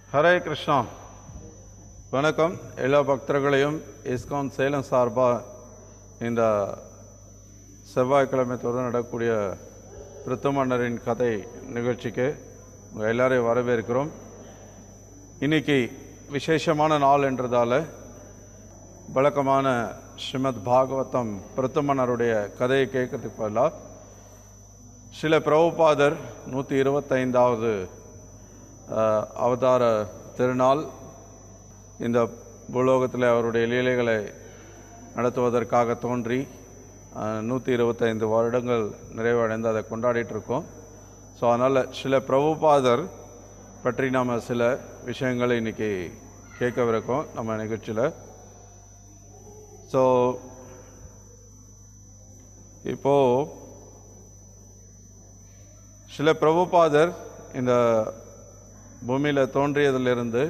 ஹரே கிருஷ்ணா வணக்கம் எல்லா பக்தர்களையும் இஸ்கான் சேலம் சார்பாக இந்த செவ்வாய்க்கிழமை தொடர்ந்து நடக்கக்கூடிய பிரித்தமன்னரின் கதை நிகழ்ச்சிக்கு உங்கள் எல்லாரையும் வரவேற்கிறோம் இன்னைக்கு விசேஷமான நாள் என்றதால வழக்கமான ஸ்ரீமத் பாகவதம் பிரித்தமன்னருடைய கதையை கேட்கறதுக்கு பதிலாக சில பிரபுபாதர் நூற்றி இருபத்தைந்தாவது அஹ், அவதார திருநாள் இந்த பூலோகத்தில் அவருடைய லீலைகளை நடத்துவதற்காக தோன்றி நூற்றி இருபத்தைந்து வருடங்கள் நிறைவடைந்து அதை கொண்டாடிட்டு இருக்கோம் ஸோ அதனால் சில பிரபுபாதர் பற்றி நாம் சில விஷயங்களை இன்னைக்கு கேட்கவிருக்கோம் நம்ம நிகழ்ச்சியில் ஸோ இப்போது சில பிரபுபாதர் இந்த பூமியில் தோன்றியதிலிருந்து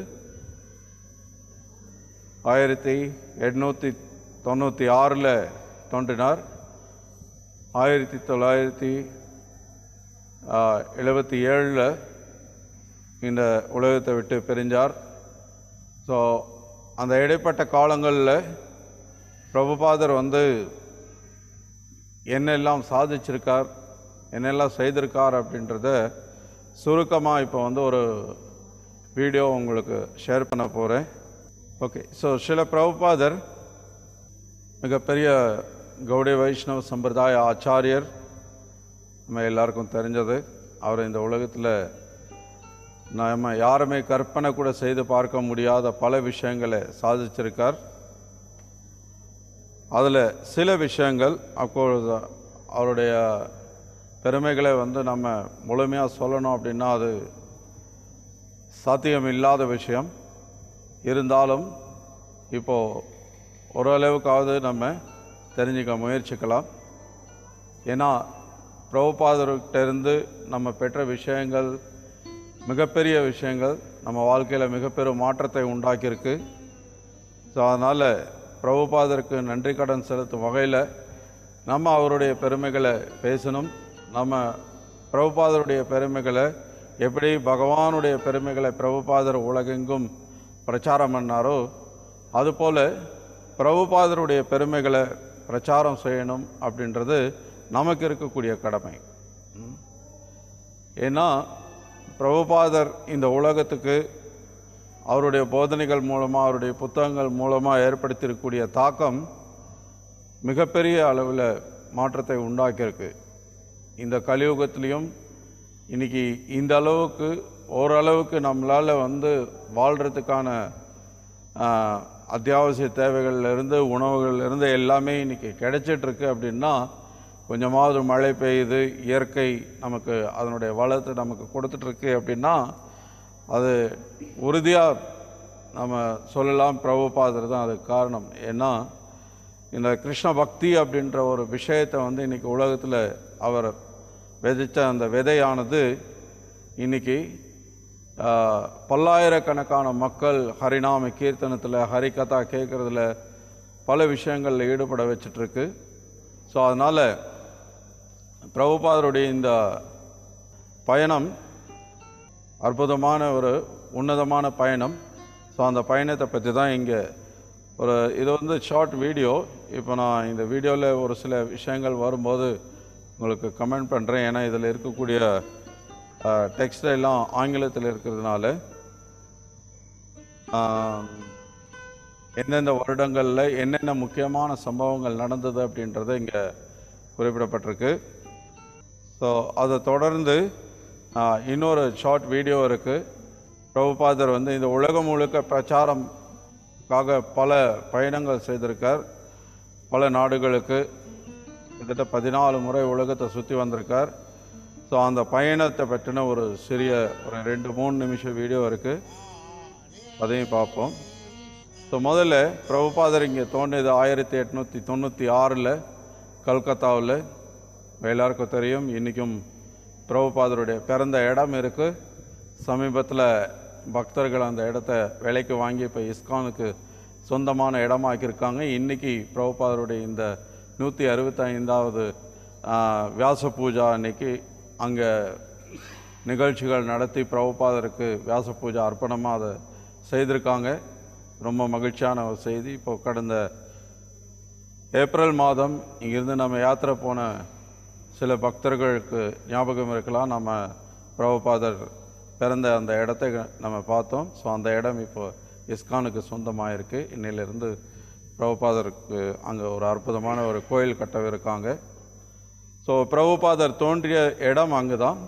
ஆயிரத்தி எட்நூற்றி தொண்ணூற்றி ஆறில் தோன்றினார் ஆயிரத்தி தொள்ளாயிரத்தி எழுபத்தி ஏழில் இந்த உலகத்தை விட்டு பிரிஞ்சார் ஸோ அந்த இடைப்பட்ட காலங்களில் பிரபுபாதர் வந்து என்னெல்லாம் சாதிச்சிருக்கார் என்னெல்லாம் செய்திருக்கார் அப்படின்றத சுருக்கமாக இப்போ வந்து ஒரு வீடியோ உங்களுக்கு ஷேர் பண்ண போகிறேன் ஓகே ஸோ சில பிரபுபாதர் மிகப்பெரிய கௌடிய வைஷ்ணவ சம்பிரதாய ஆச்சாரியர் நம்ம எல்லாருக்கும் தெரிஞ்சது அவர் இந்த உலகத்தில் நம்ம யாருமே கற்பனை கூட செய்து பார்க்க முடியாத பல விஷயங்களை சாதிச்சிருக்கார் அதில் சில விஷயங்கள் அப்பொழுது அவருடைய பெருமைகளை வந்து நம்ம முழுமையாக சொல்லணும் அப்படின்னா அது சாத்தியம் இல்லாத விஷயம் இருந்தாலும் இப்போது ஓரளவுக்காவது நம்ம தெரிஞ்சுக்க முயற்சிக்கலாம் ஏன்னா பிரபுபாதர்கிட்ட இருந்து நம்ம பெற்ற விஷயங்கள் மிகப்பெரிய விஷயங்கள் நம்ம வாழ்க்கையில் மிகப்பெரிய மாற்றத்தை உண்டாக்கியிருக்கு ஸோ அதனால் பிரபுபாதருக்கு நன்றி கடன் செலுத்தும் வகையில் நம்ம அவருடைய பெருமைகளை பேசணும் நம்ம பிரபுபாதருடைய பெருமைகளை எப்படி பகவானுடைய பெருமைகளை பிரபுபாதர் உலகெங்கும் பிரச்சாரம் பண்ணாரோ அதுபோல் பிரபுபாதருடைய பெருமைகளை பிரச்சாரம் செய்யணும் அப்படின்றது நமக்கு இருக்கக்கூடிய கடமை ம். ஏன்னா பிரபுபாதர் இந்த உலகத்துக்கு அவருடைய போதனைகள் மூலமாக அவருடைய புத்தகங்கள் மூலமாக ஏற்படுத்தியிருக்கக்கூடிய தாக்கம் மிகப்பெரிய அளவில் மாற்றத்தை உண்டாக்கியிருக்கு இந்த கலியுகத்திலையும் இன்னைக்கு இந்த அளவுக்கு ஓரளவுக்கு நம்மளால் வந்து வாழ்கிறதுக்கான ஆஹ், அத்தியாவசிய தேவைகள்லேருந்து உணவுகள்லேருந்து எல்லாமே இன்னைக்கு கிடைச்சிட்ருக்கு அப்படின்னா கொஞ்சமாவது மழை பெய்யுது இயற்கை நமக்கு அதனுடைய வளத்தை நமக்கு கொடுத்துட்ருக்கு அப்படின்னா அது உறுதியாக நம்ம சொல்லலாம் பிரபுபாதர் தான் அதுக்கு காரணம் ஏன்னா இந்த கிருஷ்ண பக்தி அப்படின்ற ஒரு விஷயத்தை வந்து இன்னைக்கு உலகத்தில் அவர் விதைச்ச அந்த விதையானது இன்னைக்கு ஆஹ், பல்லாயிரக்கணக்கான மக்கள் ஹரிநாம கீர்த்தனத்தில் ஹரிகதா கேட்குறதுல பல விஷயங்களில் ஈடுபட வச்சிட்ருக்கு ஸோ அதனால் பிரபுபாதருடைய இந்த பயணம் அற்புதமான ஒரு உன்னதமான பயணம் ஸோ அந்த பயணத்தை பற்றி தான் இங்கே ஒரு இது வந்து ஷார்ட் வீடியோ இப்போ நான் இந்த வீடியோவில் ஒரு சில விஷயங்கள் வரும்போது உங்களுக்கு கமெண்ட் பண்ணுறேன் ஏன்னா இதில் இருக்கக்கூடிய டெக்ஸ்ட் எல்லாம் ஆங்கிலத்தில் இருக்கிறதுனால ஆஹ், எந்தெந்த வருடங்களில் என்னென்ன முக்கியமான சம்பவங்கள் நடந்தது அப்படின்றது இங்கே குறிப்பிடப்பட்டிருக்கு ஸோ அதை தொடர்ந்து ஆஹ், இன்னொரு ஷார்ட் வீடியோ இருக்குது பிரபுபாதர் வந்து இந்த உலகம் முழுக்க பிரச்சாரம்காக பல பயணங்கள் செய்திருக்கார் பல நாடுகளுக்கு கிட்டத்தட்ட பதினாலு முறை உலகத்தை சுற்றி வந்திருக்கார் ஸோ அந்த பயணத்தை பற்றின ஒரு சிறிய ஒரு ரெண்டு மூணு நிமிஷம் வீடியோ இருக்குது அதையும் பார்ப்போம் ஸோ முதல்ல பிரபுபாதர் இங்கே தோன்றியது ஆயிரத்தி எட்நூற்றி தொண்ணூற்றி ஆறில் கல்கத்தாவில் எல்லாருக்கும் தெரியும் இன்றைக்கும் பிரபுபாதருடைய பிறந்த இடம் இருக்குது சமீபத்தில் பக்தர்கள் அந்த இடத்த விலைக்கு வாங்கி இப்போ இஸ்கானுக்கு சொந்தமான இடமாக்கியிருக்காங்க இன்றைக்கி பிரபுபாதருடைய இந்த நூற்றி அறுபத்தைந்தாவது வியாச பூஜா அன்னைக்கு அங்கே நிகழ்ச்சிகள் நடத்தி பிரபுபாதருக்கு வியாச பூஜை அர்ப்பணமாக அதை செய்திருக்காங்க ரொம்ப மகிழ்ச்சியான ஒரு செய்தி இப்போ கடந்த ஏப்ரல் மாதம் இங்கிருந்து நம்ம யாத்திரை போன சில பக்தர்களுக்கு ஞாபகம் இருக்கலாம் நம்ம பிரபுபாதர் பிறந்த அந்த இடத்த நம்ம பார்த்தோம் ஸோ அந்த இடம் இப்போ இஸ்கானுக்கு சொந்தமாக இருக்குது இன்னையிலிருந்து பிரபுபாதருக்கு அங்கே ஒரு அற்புதமான ஒரு கோயில் கட்டவிருக்காங்க ஸோ பிரபுபாதர் தோன்றிய இடம் அங்கு தான்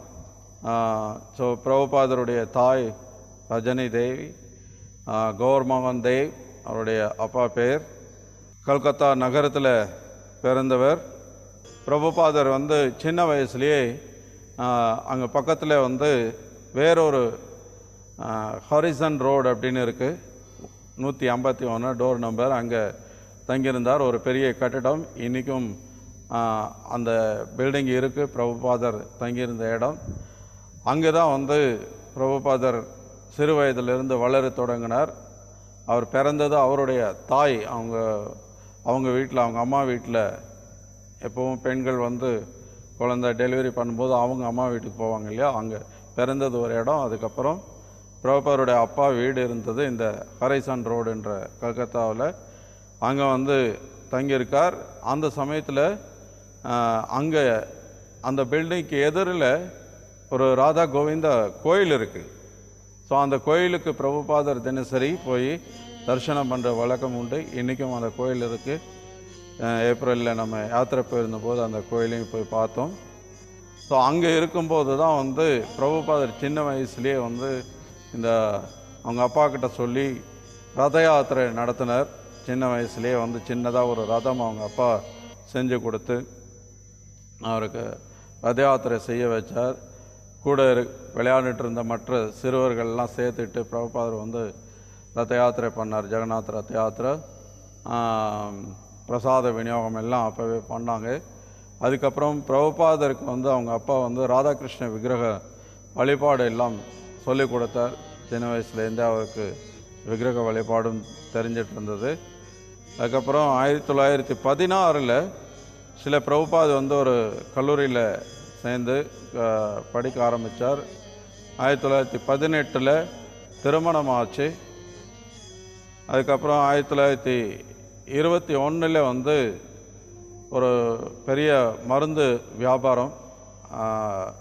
ஸோ பிரபுபாதருடைய தாய் ரஜினி தேவி ஆஹ் கௌர்மோகன் தேவ் அவருடைய அப்பா பேர் கல்கத்தா நகரத்தில் பிறந்தவர் பிரபுபாதர் வந்து சின்ன வயசுலேயே அங்கே பக்கத்தில் வந்து வேறொரு ஹாரிசன் ரோடு அப்படின்னு இருக்குது நூற்றி ஐம்பத்தி ஒன்று டோர் நம்பர் அங்கே தங்கியிருந்தார் ஒரு பெரிய கட்டிடம் இன்றைக்கும் அந்த பில்டிங் இருக்குது பிரபுபாதர் தங்கியிருந்த இடம் அங்கே தான் வந்து பிரபுபாதர் சிறு வயதிலிருந்து வளர தொடங்கினார் அவர் பிறந்தது அவருடைய தாய் அவங்க அவங்க வீட்டில் அவங்க அம்மா வீட்டில் எப்பவும் பெண்கள் வந்து குழந்தை டெலிவரி பண்ணும்போது அவங்க அம்மா வீட்டுக்கு போவாங்க இல்லையா அங்கே பிறந்தது ஒரு இடம் அதுக்கப்புறம் பிரபுபாதருடைய அப்பா வீடு இருந்தது இந்த ஹரைசன் ரோடுன்ற கல்கத்தாவில் அங்கே வந்து தங்கியிருக்கார் அந்த சமயத்தில் அங்கே அந்த பில்டிங்க்கு எதிரில் ஒரு ராதா கோவிந்தா கோயில் இருக்குது ஸோ அந்த கோயிலுக்கு பிரபுபாதர் தினசரி போய் தரிசனம் பண்ணுற வழக்கம் உண்டு இன்றைக்கும் அந்த கோயில் இருக்குது ஏப்ரலில் நம்ம யாத்திரை போயிருந்தபோது அந்த கோயிலையும் போய் பார்த்தோம் ஸோ அங்கே இருக்கும்போது தான் வந்து பிரபுபாதர் சின்ன வயசுலேயே வந்து இந்த அவங்க அப்பா கிட்ட சொல்லி ரத யாத்திரை நடத்தினார் சின்ன வயசுலேயே வந்து சின்னதாக ஒரு ரதம் அவங்க அப்பா செஞ்சு கொடுத்து அவருக்கு ரத யாத்திரை செய்ய வச்சார் கூட இரு விளையாண்டுட்டு இருந்த மற்ற சிறுவர்கள்லாம் சேர்த்துட்டு பிரபுபாதர் வந்து ரத யாத்திரை பண்ணார் ஜெகநாத் ரத யாத்திரை ஆம், பிரசாத விநியோகம் எல்லாம் அப்போவே பண்ணாங்க அதுக்கப்புறம் பிரபுபாதருக்கு வந்து அவங்க அப்பா வந்து ராதாகிருஷ்ண விக்கிரக வழிபாடு எல்லாம் சொல்லிக் கொடுத்தார் சின்ன வயசுலேருந்தே அவருக்கு விக்கிரக வழிபாடும் தெரிஞ்சிட்டு இருந்தது அதுக்கப்புறம் ஆயிரத்தி தொள்ளாயிரத்தி பதினாறில் சில பிரபுபாத் வந்து ஒரு கல்லூரியில் சேர்ந்து அஹ், படிக்க ஆரம்பித்தார் ஆயிரத்தி தொள்ளாயிரத்தி பதினெட்டில் திருமணம் ஆச்சு அதுக்கப்புறம் ஆயிரத்தி தொள்ளாயிரத்தி இருபத்தி ஒன்றில் வந்து ஒரு பெரிய மருந்து வியாபாரம் ஆஹ்,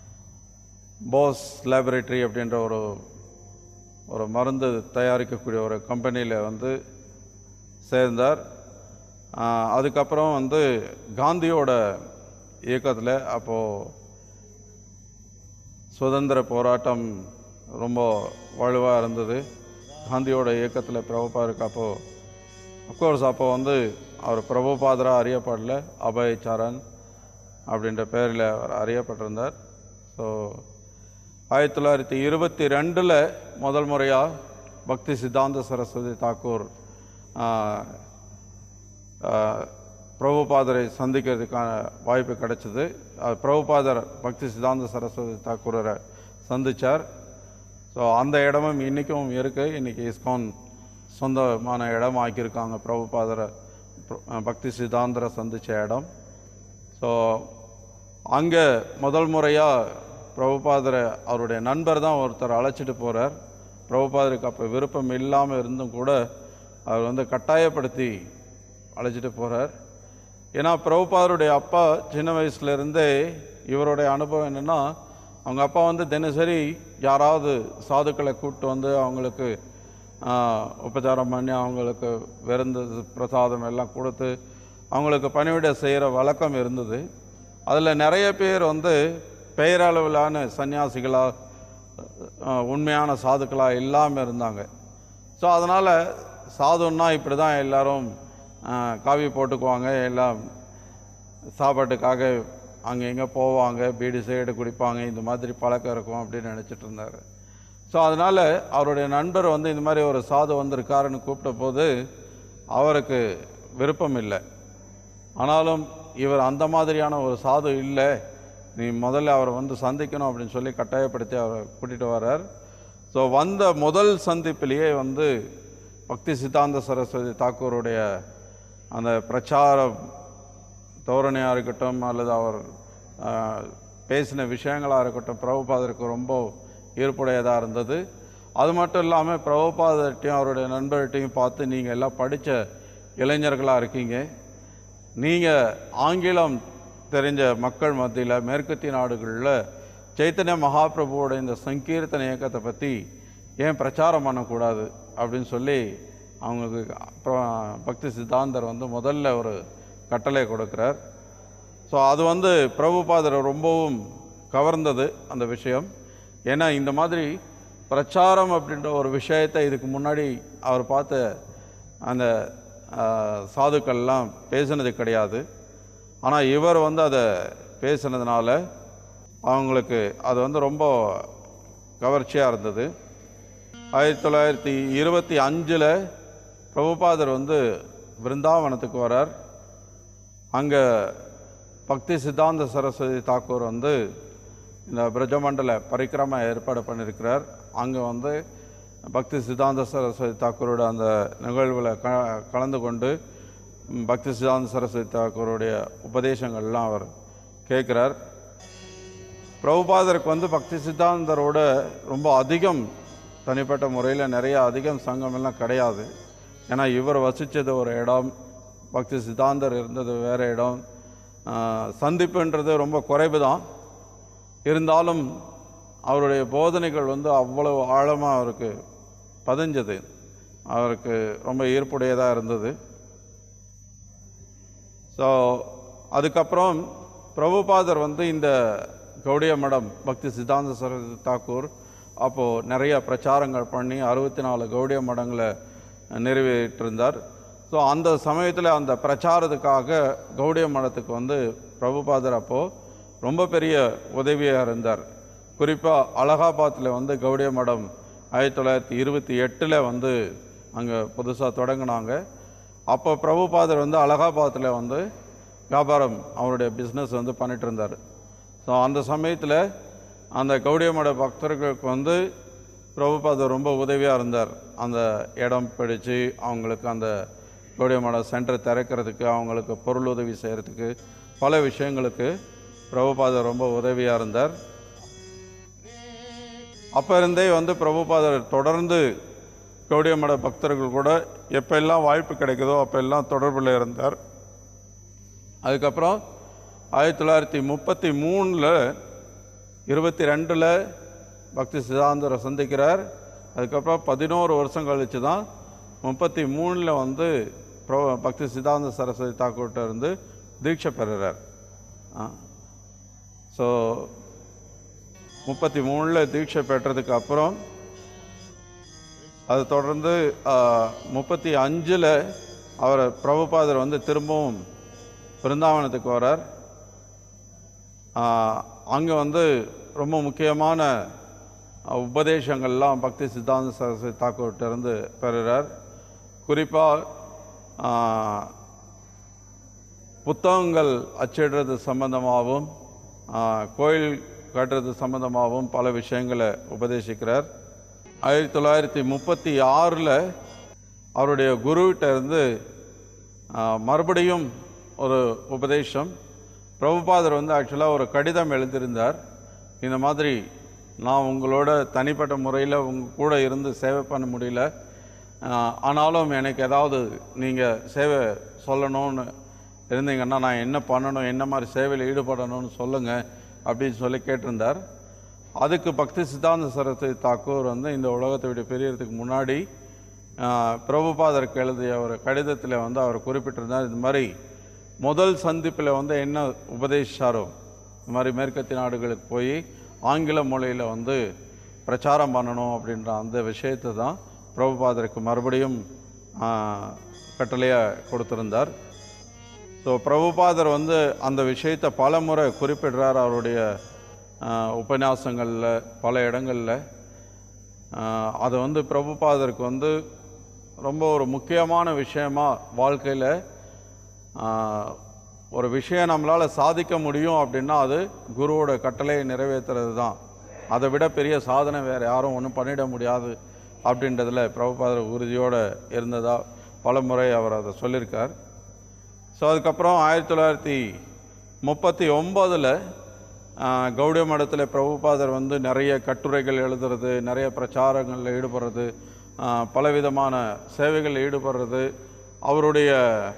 போஸ் லேபரேட்டரி அப்படின்ற ஒரு ஒரு மருந்து தயாரிக்கக்கூடிய ஒரு கம்பெனியில் வந்து சேர்ந்தார் ஆஹ், அதுக்கப்புறம் வந்து காந்தியோட இயக்கத்தில் அப்போது சுதந்திர போராட்டம் ரொம்ப வலுவாக இருந்தது காந்தியோட இயக்கத்தில் பிரபுபாதருக்கு அப்போது அஃப்கோர்ஸ் அப்போ வந்து அவர் பிரபுபாதராக அறியப்படல அபய் சரண் அப்படின்ற பேரில் அவர் அறியப்பட்டிருந்தார் ஸோ ஆயிரத்தி தொள்ளாயிரத்தி இருபத்தி ரெண்டில் முதல் முறையாக பக்தி சித்தாந்த சரஸ்வதி தாக்கூர் ஆஹ், ஆஹ், பிரபுபாதரை சந்திக்கிறதுக்கான வாய்ப்பு கிடைச்சிது அது பிரபுபாதர் பக்தி சித்தாந்த சரஸ்வதி தாக்கூரை சந்தித்தார் ஸோ அந்த இடமும் இன்றைக்கும் இருக்குது இன்றைக்கி இஸ்கான் சொந்தமான இடம் ஆக்கியிருக்காங்க பிரபுபாதரை பிர- பக்தி சித்தாந்தரை சந்தித்த இடம் ஸோ அங்கே முதல் முறையாக பிரபுபாதரை அவருடைய நண்பர் தான் ஒருத்தர் அழைச்சிட்டு போகிறார் பிரபுபாதருக்கு அப்போ விருப்பம் இல்லாமல் இருந்தும் கூட அவர் வந்து கட்டாயப்படுத்தி அழைச்சிட்டு போகிறார் ஏன்னா பிரபுபாதருடைய அப்பா சின்ன வயசுலேருந்தே இவருடைய அனுபவம் என்னென்னா அவங்க அப்பா வந்து தினசரி யாராவது சாதுக்களை கூப்பிட்டு வந்து அவங்களுக்கு ஆஹ், உபச்சாரம் பண்ணி அவங்களுக்கு விருந்து பிரசாதம் எல்லாம் கொடுத்து அவங்களுக்கு பணிவிடை செய்கிற வழக்கம் இருந்தது அதில் நிறைய பேர் வந்து பெயரளவிலான சன்னியாசிகளாக உண்மையான சாதுக்களாக இல்லாமல் இருந்தாங்க ஸோ அதனால் சாதுன்னா இப்படி தான் எல்லாரும் ஆஹ், காவி போட்டுக்குவாங்க எல்லாம் சாப்பாட்டுக்காக அங்கே இங்கே போவாங்க பீடி சைடு குடிப்பாங்க இந்த மாதிரி பழக்கம் இருக்கும் அப்படின்னு நினச்சிட்டு இருந்தார் ஸோ அதனால் அவருடைய நண்பர் வந்து இந்த மாதிரி ஒரு சாது வந்திருக்காருன்னு கூப்பிட்ட போது அவருக்கு விருப்பம் இல்லை ஆனாலும் இவர் அந்த மாதிரியான ஒரு சாது இல்லை நீ முதல்ல அவரை வந்து சந்திக்கணும் அப்படின்னு சொல்லி கட்டாயப்படுத்தி அவரை கூட்டிகிட்டு வர்றார் ஸோ வந்த முதல் சந்திப்பிலேயே வந்து பக்தி சித்தாந்த சரஸ்வதி தாக்கூருடைய அந்த பிரச்சார தோரணையாக இருக்கட்டும் அல்லது அவர் ஆஹ், பேசின விஷயங்களாக இருக்கட்டும் பிரபுபாதருக்கு ரொம்ப ஈர்ப்புடையதாக இருந்தது அது மட்டும் இல்லாமல் பிரபுபாதர்கிட்டையும் அவருடைய நண்பர்கிட்டையும் பார்த்து நீங்கள் எல்லாம் படித்த இளைஞர்களாக இருக்கீங்க நீங்கள் ஆங்கிலம் தெரிஞ்ச மக்கள் மத்தியில் மேற்கத்திய நாடுகளில் சைத்தன்ய மகாபிரபுவோட இந்த சங்கீர்த்தன இயக்கத்தை பற்றி ஏன் பிரச்சாரம் பண்ணக்கூடாது அப்படின்னு சொல்லி அவங்களுக்கு அப்புறம் பக்தி சித்தாந்தர் வந்து முதல்ல ஒரு கட்டளை கொடுக்குறார் ஸோ அது வந்து பிரபுபாதரை ரொம்பவும் கவர்ந்தது அந்த விஷயம் ஏன்னா இந்த மாதிரி பிரச்சாரம் அப்படின்ற ஒரு விஷயத்தை இதுக்கு முன்னாடி அவர் பார்த்த அந்த ஆஹ், சாதுக்கள்லாம் பேசினது கிடையாது ஆனால் இவர் வந்து அதை பேசினதுனால அவங்களுக்கு அது வந்து ரொம்ப கவர்ச்சியாக இருந்தது ஆயிரத்தி தொள்ளாயிரத்தி இருபத்தி அஞ்சில் பிரபுபாதர் வந்து பிருந்தாவனத்துக்கு வரார் அங்கே பக்தி சித்தாந்த சரஸ்வதி தாக்கூர் வந்து இந்த பிரஜமண்டல பரிக்கிரம ஏற்பாடு பண்ணியிருக்கிறார் அங்கே வந்து பக்தி சித்தாந்த சரஸ்வதி தாக்கூரோட அந்த நிகழ்வில் க கலந்து கொண்டு ம், பக்தி சித்தாந்த சரஸ்வதி தாக்கூருடைய உபதேசங்கள்லாம் அவர் கேட்குறார் பிரபுபாதருக்கு வந்து பக்தி சித்தாந்தரோட ரொம்ப அதிகம் தனிப்பட்ட முறையில் நிறைய அதிகம் சங்கம் எல்லாம் கிடையாது ஏன்னா இவர் வசித்தது ஒரு இடம் பக்தி சித்தாந்தர் இருந்தது வேறு இடம் ஆஹ், சந்திப்புன்றது ரொம்ப குறைவு தான் இருந்தாலும் அவருடைய போதனைகள் வந்து அவ்வளவு ஆழமாக அவருக்கு பதிஞ்சது அவருக்கு ரொம்ப ஈர்ப்புடையதாக இருந்தது ஸோ அதுக்கப்புறம் பிரபுபாதர் வந்து இந்த கௌடிய மடம் பக்தி சித்தாந்த சரஸ்வதி தாக்கூர் அப்போது நிறைய பிரச்சாரங்கள் பண்ணி அறுபத்தி நாலு கௌடிய மடங்களை நிறைவேற்றிருந்தார் ஸோ அந்த சமயத்தில் அந்த பிரச்சாரத்துக்காக கௌடிய மடத்துக்கு வந்து பிரபுபாதர் அப்போது ரொம்ப பெரிய உதவியாக இருந்தார் குறிப்பாக அலகாபாத்தில் வந்து கௌடிய மடம் ஆயிரத்தி தொள்ளாயிரத்தி இருபத்தி எட்டில் வந்து அங்கே புதுசாக தொடங்கினாங்க அப்போ பிரபுபாதர் வந்து அலகாபாத்தில் வந்து வியாபாரம் அவருடைய பிஸ்னஸ் வந்து பண்ணிட்டு இருந்தார் ஸோ அந்த சமயத்தில் அந்த கௌடிய மட பக்தர்களுக்கு வந்து பிரபுபாதர் ரொம்ப உதவியாக இருந்தார் அந்த இடம் பிடிச்சு அவங்களுக்கு அந்த கௌடிய மட சென்டர் திறக்கிறதுக்கு அவங்களுக்கு பொருள் உதவி செய்கிறதுக்கு பல விஷயங்களுக்கு பிரபுபாதர் ரொம்ப உதவியாக இருந்தார் அப்போ இருந்தே வந்து பிரபுபாதர் தொடர்ந்து கௌடிய மட பக்தர்கள் கூட எப்பெல்லாம் வாய்ப்பு கிடைக்குதோ அப்பெல்லாம் தொடர்பில் இருந்தார் அதுக்கப்புறம் ஆயிரத்தி தொள்ளாயிரத்தி முப்பத்தி மூணில் இருபத்தி ரெண்டில் பக்தி சிதாந்தரை சந்திக்கிறார் அதுக்கப்புறம் பதினோரு வருஷம் கழித்து தான் முப்பத்தி மூணில் வந்து ப்ரோ பக்தி சிதாந்த சரஸ்வதி தாக்கூர்கிட்ட இருந்து தீட்சை பெறுறார் ஸோ முப்பத்தி மூணில் தீட்சை பெற்றதுக்கு அப்புறம் அது தொடர்ந்து முப்பத்தி அஞ்சில் அவர் பிரபுபாதர் வந்து திரும்பவும் பிருந்தாவனத்துக்கு வரார் அங்கே வந்து ரொம்ப முக்கியமான அஹ், உபதேசங்கள்லாம் பக்தி சித்தாந்த சரஸ்வதி தாக்கூர்கிட்ட இருந்து பெறுறார் குறிப்பாக புத்தகங்கள் அச்சிடுறது சம்பந்தமாகவும் ஆஹ், கோயில் கட்டுறது சம்பந்தமாகவும் பல விஷயங்களை உபதேசிக்கிறார் ஆயிரத்தி தொள்ளாயிரத்தி முப்பத்தி ஆறில் அவருடைய குருவிட்ட இருந்து ஆஹ், மறுபடியும் ஒரு உபதேசம் பிரபுபாதர் வந்து ஆக்சுவலாக ஒரு கடிதம் எழுதியிருந்தார் இந்த மாதிரி நான் உங்களோட தனிப்பட்ட முறையில் உங்க கூட இருந்து சேவை பண்ண முடியல ஆஹ், ஆனாலும் எனக்கு ஏதாவது நீங்கள் சேவை சொல்லணும்னு இருந்தீங்கன்னா நான் என்ன பண்ணணும் என்ன மாதிரி சேவையில் ஈடுபடணும்னு சொல்லுங்கள் அப்படின்னு சொல்லி கேட்டிருந்தார் அதுக்கு பக்தி சித்தாந்த சரஸ்வதி தாக்கூர் வந்து இந்த உலகத்தை விட்டு பிரியறதுக்கு முன்னாடி ஆஹ், பிரபுபாதருக்கு எழுதிய ஒரு கடிதத்தில் வந்து அவர் குறிப்பிட்டிருந்தார் இது மாதிரி முதல் சந்திப்பில் வந்து என்ன உபதேசிச்சாரோ இந்த மாதிரி மேற்கத்திய நாடுகளுக்கு போய் ஆங்கில மொழியில் வந்து பிரச்சாரம் பண்ணணும் அப்படின்ற அந்த விஷயத்தை தான் பிரபுபாதருக்கு மறுபடியும் ஆஹ், கட்டளையாக கொடுத்திருந்தார் ஸோ பிரபுபாதர் வந்து அந்த விஷயத்தை பல முறை குறிப்பிடுறார் அவருடைய ஆஹ், உபன்யாசங்களில் பல இடங்களில் ஆஹ், அது வந்து பிரபுபாதருக்கு வந்து ரொம்ப ஒரு முக்கியமான விஷயமா வாழ்க்கையில் ஒரு விஷயம் நம்மளால் சாதிக்க முடியும் அப்படின்னா அது குருவோட கட்டளையை நிறைவேற்றுறது தான் அதை விட பெரிய சாதனை வேறு யாரும் ஒன்றும் பண்ணிட முடியாது அப்படின்றதுல பிரபுபாதர் உறுதியோடு இருந்ததா பல முறை அவர் அதை சொல்லியிருக்கார் ஸோ அதுக்கப்புறம் ஆயிரத்தி தொள்ளாயிரத்தி முப்பத்தி ஒம்போதில் ஆஹ், கௌடிய மடத்தில் பிரபுபாதர் வந்து நிறைய கட்டுரைகள் எழுதுறது நிறைய பிரச்சாரங்களில் ஈடுபடுறது ஆஹ், பலவிதமான சேவைகளில் ஈடுபடுறது அவருடைய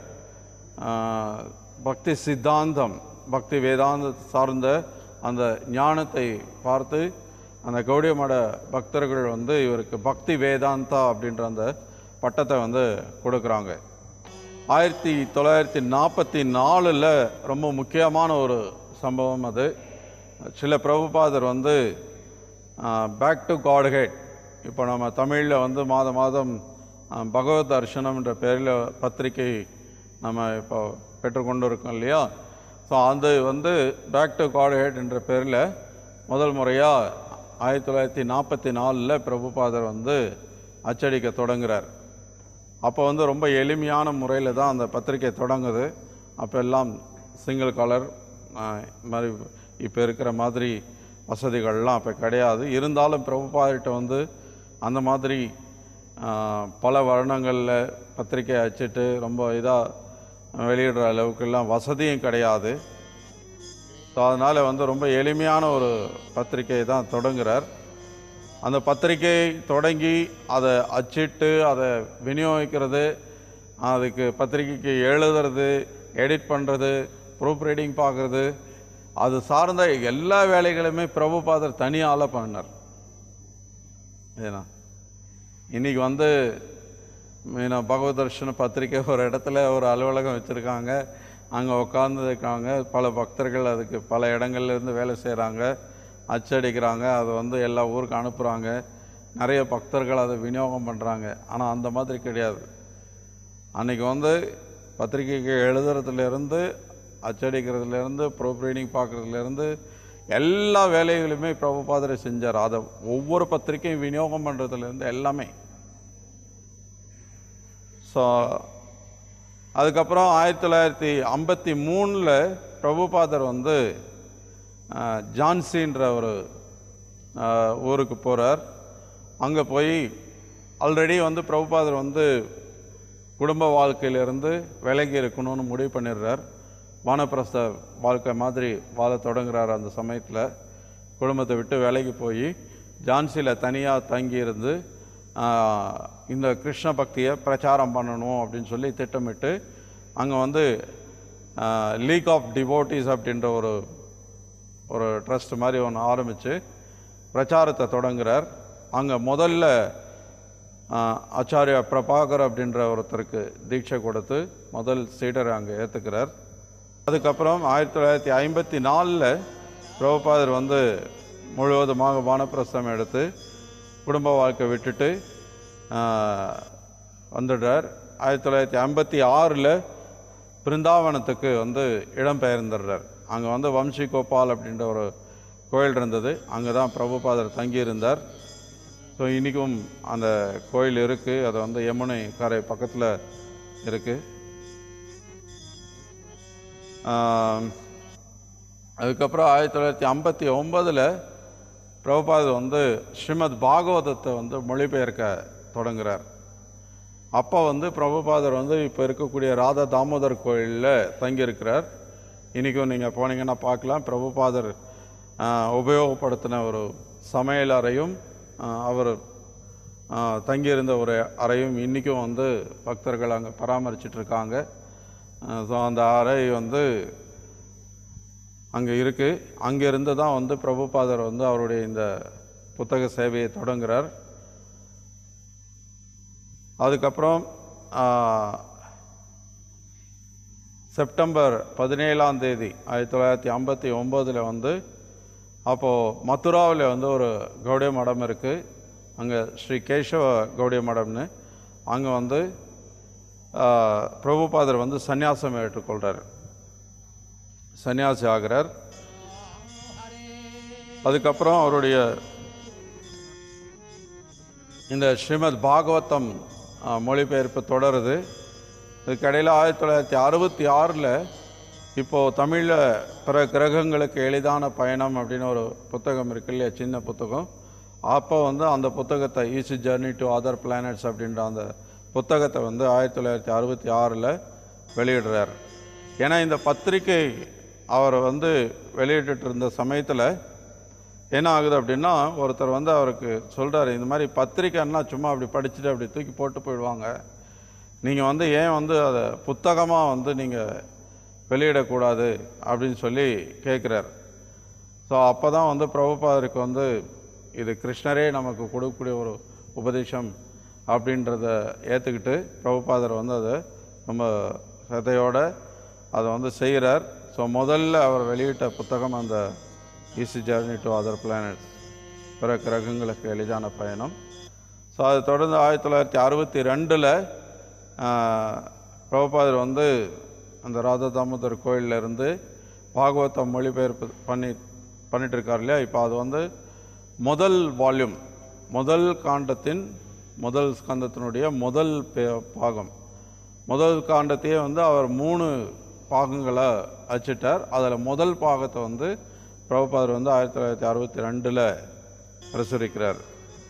ஆஹ், பக்தி சித்தாந்தம் பக்தி வேதாந்த சார்ந்த அந்த ஞானத்தை பார்த்து அந்த கௌடிய மட பக்தர்கள் வந்து இவருக்கு பக்தி வேதாந்தா அப்படின்ற அந்த பட்டத்தை வந்து கொடுக்குறாங்க ஆயிரத்தி தொள்ளாயிரத்தி நாற்பத்தி நாலில் ரொம்ப முக்கியமான ஒரு சம்பவம் அது சில பிரபுபாதர் வந்து பேக் டு காட்ஹெட் இப்போ நம்ம தமிழில் வந்து மாதம் மாதம் ஆஹ், பகவத் தர்ஷனம்ன்ற பேரில் பத்திரிகை நம்ம இப்போ பெற்றுக்கொண்டு இருக்கோம் இல்லையா ஸோ அது வந்து பேக் டு காட்ஹெட் என்ற பேரில் முதல் முறையாக ஆயிரத்தி தொள்ளாயிரத்தி நாற்பத்தி நாலில் பிரபுபாதர் வந்து அச்சடிக்க தொடங்குறார் அப்போ வந்து ரொம்ப எளிமையான முறையில் தான் அந்த பத்திரிக்கை தொடங்குது அப்போ எல்லாம் சிங்கிள் கலர் மாதிரி இப்போ இருக்கிற மாதிரி வசதிகள்லாம் அப்போ கிடையாது இருந்தாலும் பிரபுபாதிட்ட வந்து அந்த மாதிரி ஆஹ், பல வருணங்களில் பத்திரிக்கை அச்சிட்டு ரொம்ப இதாக வெளியிடுற அளவுக்கெல்லாம் வசதியும் கிடையாது ஸோ அதனால் வந்து ரொம்ப எளிமையான ஒரு பத்திரிக்கை தான் தொடங்குறார் அந்த பத்திரிக்கை தொடங்கி அதை அச்சிட்டு அதை விநியோகிக்கிறது அதுக்கு பத்திரிக்கைக்கு எழுதுறது எடிட் பண்ணுறது ப்ரூஃப் ரீடிங் பார்க்குறது அது சார்ந்த எல்லா வேலைகளுமே பிரபுபாதர் தனியால் பண்ணார் ஏன்னா இன்னைக்கு வந்து மீனா பகவத் தர்ஷன பத்திரிக்கை ஒரு இடத்துல ஒரு அலுவலகம் வச்சுருக்காங்க அங்கே உட்காந்துருக்காங்க பல பக்தர்கள் அதுக்கு பல இடங்கள்ல இருந்து வேலை செய்கிறாங்க அச்சடிக்கிறாங்க அதை வந்து எல்லா ஊருக்கு அனுப்புகிறாங்க நிறைய பக்தர்கள் அதை விநியோகம் பண்ணுறாங்க ஆனால் அந்த மாதிரி கிடையாது அன்றைக்கி வந்து பத்திரிக்கைக்கு எழுதுறதுலேருந்து அச்சடிக்கிறதுலேருந்து ப்ரூஃப் ரீடிங் பார்க்குறதுலேருந்து எல்லா வேலைகளுமே பிரபுபாதரை செஞ்சார் அதை ஒவ்வொரு பத்திரிக்கையும் விநியோகம் பண்ணுறதுலேருந்து எல்லாமே ஸோ அதுக்கப்புறம் ஆயிரத்தி தொள்ளாயிரத்தி ஐம்பத்தி மூணில் பிரபுபாதர் வந்து அஹ், ஜான்சின்ற ஒரு அஹ், ஊருக்கு போகிறார் அங்கே போய் ஆல்ரெடி வந்து பிரபுபாதர் வந்து குடும்ப வாழ்க்கையிலிருந்து விலகி இருக்கணும்னு முடிவு பண்ணிடுறார் வானப்பிரஸ்த வாழ்க்கை மாதிரி வாழ தொடங்குறார் அந்த சமயத்தில் குடும்பத்தை விட்டு விலகி போய் ஜான்சியில் தனியாக தங்கியிருந்து ஆஹ், இந்த கிருஷ்ண பக்தியை பிரச்சாரம் பண்ணணும் அப்படின்னு சொல்லி திட்டமிட்டு அங்கே வந்து லீக் ஆஃப் டிவோட்டிஸ் அப்படின்ற ஒரு ஒரு ட்ரஸ்ட் மாதிரி ஒன்று ஆரம்பித்து பிரச்சாரத்தை தொடங்குறார் அங்கே முதல்ல ஆஹ், ஆச்சாரியா பிரபாகர் அப்படின்ற ஒருத்தருக்கு தீட்சை கொடுத்து முதல் சீடரை அங்கே ஏற்றுக்கிறார் அதுக்கப்புறம் ஆயிரத்தி தொள்ளாயிரத்தி ஐம்பத்தி நாலில் பிரபுபாதர் வந்து முழுவதுமாக வானப்பிரஸ்தம் எடுத்து குடும்ப வாழ்க்கை விட்டுட்டு ஆஹ், வந்துடுறார் ஆயிரத்தி தொள்ளாயிரத்தி ஐம்பத்தி ஆறில் பிருந்தாவனத்துக்கு வந்து இடம்பெயர்ந்துடுறார் அங்கே வந்து வம்சி கோபால் அப்படின்ற ஒரு கோயில் இருந்தது அங்கே தான் பிரபுபாதர் தங்கியிருந்தார் ஸோ இன்றைக்கும் அந்த கோயில் இருக்குது அது வந்து யமுனை கரை பக்கத்தில் இருக்குது அதுக்கப்புறம் ஆயிரத்தி தொள்ளாயிரத்தி ஐம்பத்தி ஒம்பதில் பிரபுபாத் வந்து ஸ்ரீமத் பாகவதத்தை வந்து மொழிபெயர்க்க தொடங்குறார் அப்போ வந்து பிரபுபாதர் வந்து இப்போ இருக்கக்கூடிய ராதா தாமோதர் கோயிலில் தங்கியிருக்கிறார் இன்றைக்கும் நீங்கள் போனீங்கன்னா பார்க்கலாம் பிரபுபாதர் ஆஹ், உபயோகப்படுத்தின ஒரு சமையல் அறையும் ஆஹ், அவர் ஆஹ், தங்கியிருந்த ஒரு அறையும் இன்றைக்கும் வந்து பக்தர்கள் அங்கே பராமரிச்சிட்டு இருக்காங்க ஸோ அந்த அறை வந்து அங்கே இருக்குது அங்கேருந்து தான் வந்து பிரபுபாதர் வந்து அவருடைய இந்த புத்தக சேவையை தொடங்குறார் அதுக்கப்புறம் ஆஹ், செப்டம்பர் பதினேழாம் தேதி ஆயிரத்தி தொள்ளாயிரத்தி ஐம்பத்தி ஒம்போதில் வந்து அப்போது மதுராவில் வந்து ஒரு கௌடிய மடம் இருக்குது அங்கே ஸ்ரீ கேசவ கௌடிய மடம்னு அங்கே வந்து ஆஹ், பிரபுபாதர் வந்து சந்நியாசம் ஏற்றுக்கொள்கிறார் சன்னியாசி ஆகிறார் அதுக்கப்புறம் அவருடைய இந்த ஸ்ரீமத் பாகவதம் ஆ, மொழிபெயர்ப்பு தொடருது இதுக்கடையில் ஆயிரத்தி தொள்ளாயிரத்தி அறுபத்தி ஆறில் இப்போது தமிழில் பிற கிரகங்களுக்கு எளிதான பயணம் அப்படின்னு ஒரு புத்தகம் இருக்கு இல்லையா சின்ன புத்தகம் அப்போ வந்து அந்த புத்தகத்தை easy journey to other planets அப்படின்ற அந்த புத்தகத்தை வந்து ஆயிரத்தி தொள்ளாயிரத்தி அறுபத்தி ஆறில் வெளியிடுறார் ஏன்னா இந்த பத்திரிகை அவர் வந்து வெளியிட்டுட்டு இருந்த சமயத்தில் என்ன ஆகுது அப்படின்னா ஒருத்தர் வந்து அவருக்கு சொல்கிறாரு இந்த மாதிரி பத்திரிக்கைன்னா சும்மா அப்படி படிச்சுட்டு அப்படி தூக்கி போட்டு போயிடுவாங்க நீங்கள் வந்து ஏன் வந்து அதை புத்தகமாக வந்து நீங்கள் வெளியிடக்கூடாது அப்படின்னு சொல்லி கேட்குறாரு ஸோ அப்போ தான் வந்து பிரபுபாதருக்கு வந்து இது கிருஷ்ணரே நமக்கு கொடுக்கக்கூடிய ஒரு உபதேசம் அப்படின்றத ஏற்றுக்கிட்டு பிரபுபாதர் வந்து அதை ரொம்ப சதையோட அதை வந்து செய்கிறார் ஸோ முதல்ல அவர் வெளியிட்ட புத்தகம் அந்த easy journey to other planets பிற கிரகங்களுக்கு எளிதான பயணம் ஸோ அது தொடர்ந்து ஆயிரத்தி தொள்ளாயிரத்தி அறுபத்தி ரெண்டில் பிரபுபாதர் வந்து அந்த ராதா தாமோதர் கோயில்ல இருந்து பாகவதம் மொழிபெயர்ப்பு பண்ணி பண்ணிட்டு இருக்கார் இல்லையா இப்போ அது வந்து முதல் வால்யூம் முதல் காண்டத்தின் முதல் ஸ்கந்தத்தினுடைய முதல் பே- பாகம் முதல் காண்டத்தையே வந்து அவர் மூணு பாகங்களை அச்சிட்டார் அதில் முதல் பாகத்தை வந்து பிரபுபாதர் வந்து ஆயிரத்தி தொள்ளாயிரத்தி அறுபத்தி ரெண்டில் பிரசுரிக்கிறார்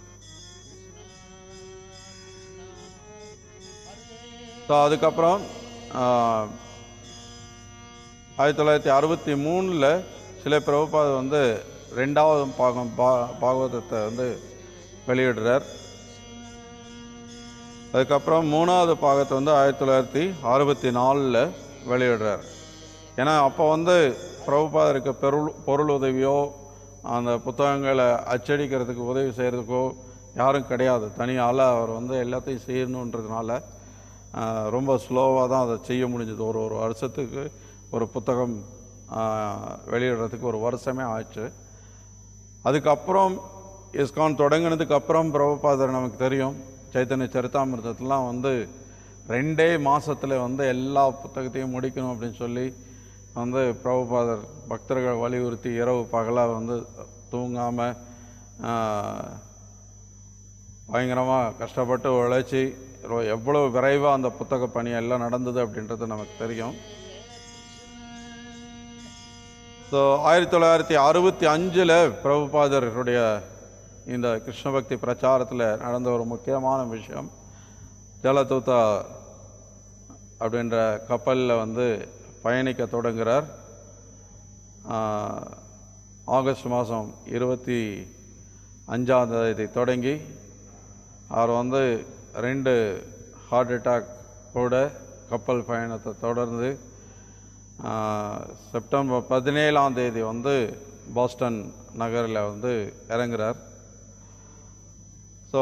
ஸோ அதுக்கப்புறம் ஆஹ், ஆயிரத்தி தொள்ளாயிரத்தி அறுபத்தி மூணில் சில பிரபுபாதர் வந்து ரெண்டாவது பாகம் பா பாகவதத்தை வந்து வெளியிடுறார் அதுக்கப்புறம் மூணாவது பாகத்தை வந்து ஆயிரத்தி தொள்ளாயிரத்தி அறுபத்தி நாலில் வெளியிடுறார் ஏன்னா அப்போ வந்து பிரபுபாதருக்கு பொருள் பொருள் உதவியோ அந்த புத்தகங்களை அச்சடிக்கிறதுக்கு உதவி செய்கிறதுக்கோ யாரும் கிடையாது தனியால் அவர் வந்து எல்லாத்தையும் செய்யணுன்றதுனால ஆஹ், ரொம்ப ஸ்லோவாக தான் அதை செய்ய முடிஞ்சது ஒரு ஒரு வருஷத்துக்கு ஒரு புத்தகம் ஆஹ், வெளியிடுறதுக்கு ஒரு வருஷமே ஆச்சு அதுக்கப்புறம் இஸ்கான் தொடங்கினதுக்கு அப்புறம் பிரபுபாதர் நமக்கு தெரியும் சைத்தன்ய சரிதாமிர்தத்துலாம் வந்து ரெண்டே மாசத்துல வந்து எல்லா புத்தகத்தையும் முடிக்கணும் அப்படின்னு சொல்லி வந்து பிரபுபாதர் பக்தர்கள் வலியுறுத்தி இரவு பகலாக வந்து தூங்காமல் பயங்கரமாக கஷ்டப்பட்டு உழைச்சி ரொ- எவ்வளவு விரைவாக அந்த புத்தக பணி எல்லாம் நடந்தது அப்படின்றது நமக்கு தெரியும் ஸோ ஆயிரத்தி தொள்ளாயிரத்தி அறுபத்தி அஞ்சில் பிரபுபாதருடைய இந்த கிருஷ்ண பக்தி பிரச்சாரத்தில் நடந்த ஒரு முக்கியமான விஷயம் ஜலதூதா அப்படின்ற கப்பலில் வந்து பயணிக்க தொடங்குகிறார் ஆஹ், ஆகஸ்ட் மாதம் இருபத்தி அஞ்சாம் தேதி தொடங்கி அவர் வந்து ரெண்டு ஹார்ட் அட்டாக் கூட கப்பல் பயணத்தை தொடர்ந்து ஆஹ், செப்டம்பர் பதினேழாம் தேதி வந்து பாஸ்டன் நகரில் வந்து இறங்குறார் ஸோ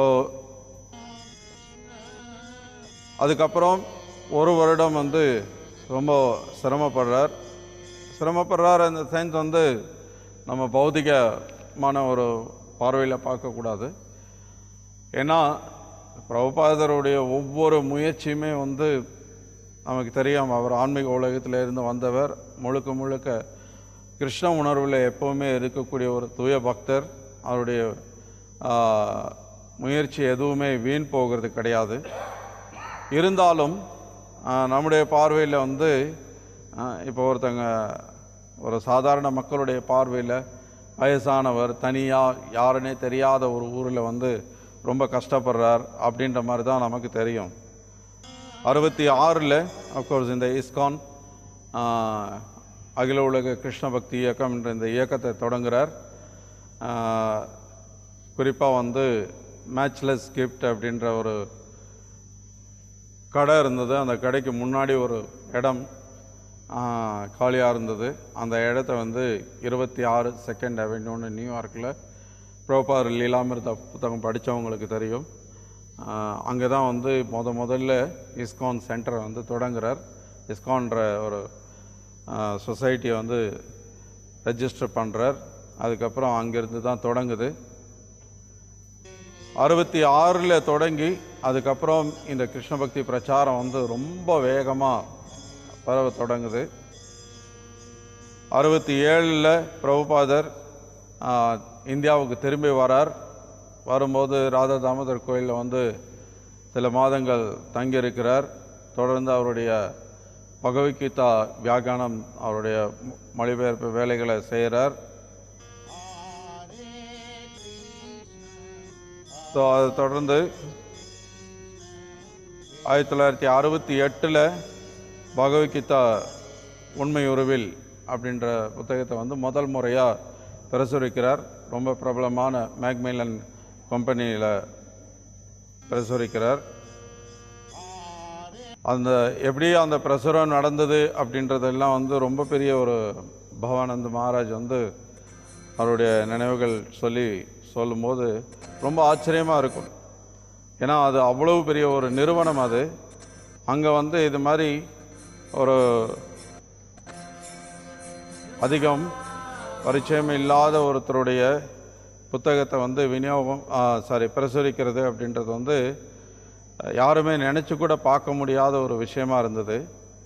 அதுக்கப்புறம் ஒரு வருடம் வந்து ரொம்ப சிரமப்படுறார் சிரமப்படுறார் அந்த சென்ஸ் வந்து நம்ம பௌதிகமான ஒரு பார்வையில் பார்க்கக்கூடாது ஏன்னா பிரபுபாதருடைய ஒவ்வொரு முயற்சியுமே வந்து நமக்கு தெரியும் அவர் ஆன்மீக உலகத்தில் இருந்து வந்தவர் முழுக்க முழுக்க கிருஷ்ண உணர்வில் எப்போவுமே இருக்கக்கூடிய ஒரு தூய பக்தர் அவருடைய ஆஹ், முயற்சி எதுவுமே வீண் போகிறது கிடையாது இருந்தாலும் ஆஹ், நம்முடைய பார்வையில் வந்து ஆஹ், இப்போ ஒருத்தங்க ஒரு சாதாரண மக்களுடைய பார்வையில் வயசானவர் தனியாக யாருன்னே தெரியாத ஒரு ஊரில் வந்து ரொம்ப கஷ்டப்படுறார் அப்படின்ற மாதிரி தான் நமக்கு தெரியும் அறுபத்தி ஆறில் அஃப்கோர்ஸ் இந்த இஸ்கான் ஆஹ், அகில உலக கிருஷ்ண பக்தி இயக்கம் என்ற இந்த இயக்கத்தை தொடங்குகிறார் குறிப்பாக வந்து மேட்ச்லெஸ் கிஃப்ட் அப்படின்ற ஒரு கடை இருந்தது அந்த கடைக்கு முன்னாடி ஒரு இடம் காலியாக இருந்தது அந்த இடத்த வந்து இருபத்தி ஆறு செகண்ட் அவென்யூன்னு நியூயார்க்கில் ப்ரோபார் லீலாமிருத புத்தகம் படித்தவங்களுக்கு தெரியும் அங்கே தான் வந்து முத முதல்ல இஸ்கான் சென்டரை வந்து தொடங்குறார் இஸ்கான்ற ஒரு சொசைட்டியை வந்து ரெஜிஸ்டர் பண்ணுறார் அதுக்கப்புறம் அங்கேருந்து தான் தொடங்குது அறுபத்தி ஆறில் தொடங்கி அதுக்கப்புறம் இந்த கிருஷ்ண பக்தி பிரச்சாரம் வந்து ரொம்ப வேகமாக பரவ தொடங்குது அறுபத்தி ஏழில் பிரபுபாதர் ஆ, இந்தியாவுக்கு திரும்பி வரார் வரும்போது ராதா தாமோதர் கோயிலில் வந்து சில மாதங்கள் தங்கியிருக்கிறார் தொடர்ந்து அவருடைய பகவத்கீதா வியாக்கியானம் அவருடைய மொ- மொழிபெயர்ப்பு வேலைகளை செய்கிறார் ஸோ அதை தொடர்ந்து ஆயிரத்தி தொள்ளாயிரத்தி அறுபத்தி எட்டில் பகவத்கீதா உண்மை உருவில் அப்படின்ற புத்தகத்தை வந்து முதல் முறையாக பிரசுரிக்கிறார் ரொம்ப பிரபலமான மேக்மிலன் கம்பெனியில் பிரசுரிக்கிறார் அந்த எப்படி அந்த பிரசுரம் நடந்தது அப்படின்றதெல்லாம் வந்து ரொம்ப பெரிய ஒரு பவானந்த மகாராஜ் வந்து அவருடைய நினைவுகள் சொல்லி சொல்லும்போது ரொம்ப ஆச்சரியமாக இருக்கும் ஏன்னா அது அவ்வளவு பெரிய ஒரு நிறுவனம் அது அங்கே வந்து இது மாதிரி ஒரு அதிகம் பரிச்சயம் இல்லாத ஒருத்தருடைய புத்தகத்தை வந்து விநியோகம் சாரி பிரசுரிக்கிறது அப்படின்றது வந்து அஹ், யாருமே நினச்சி கூட பார்க்க முடியாத ஒரு விஷயமா இருந்தது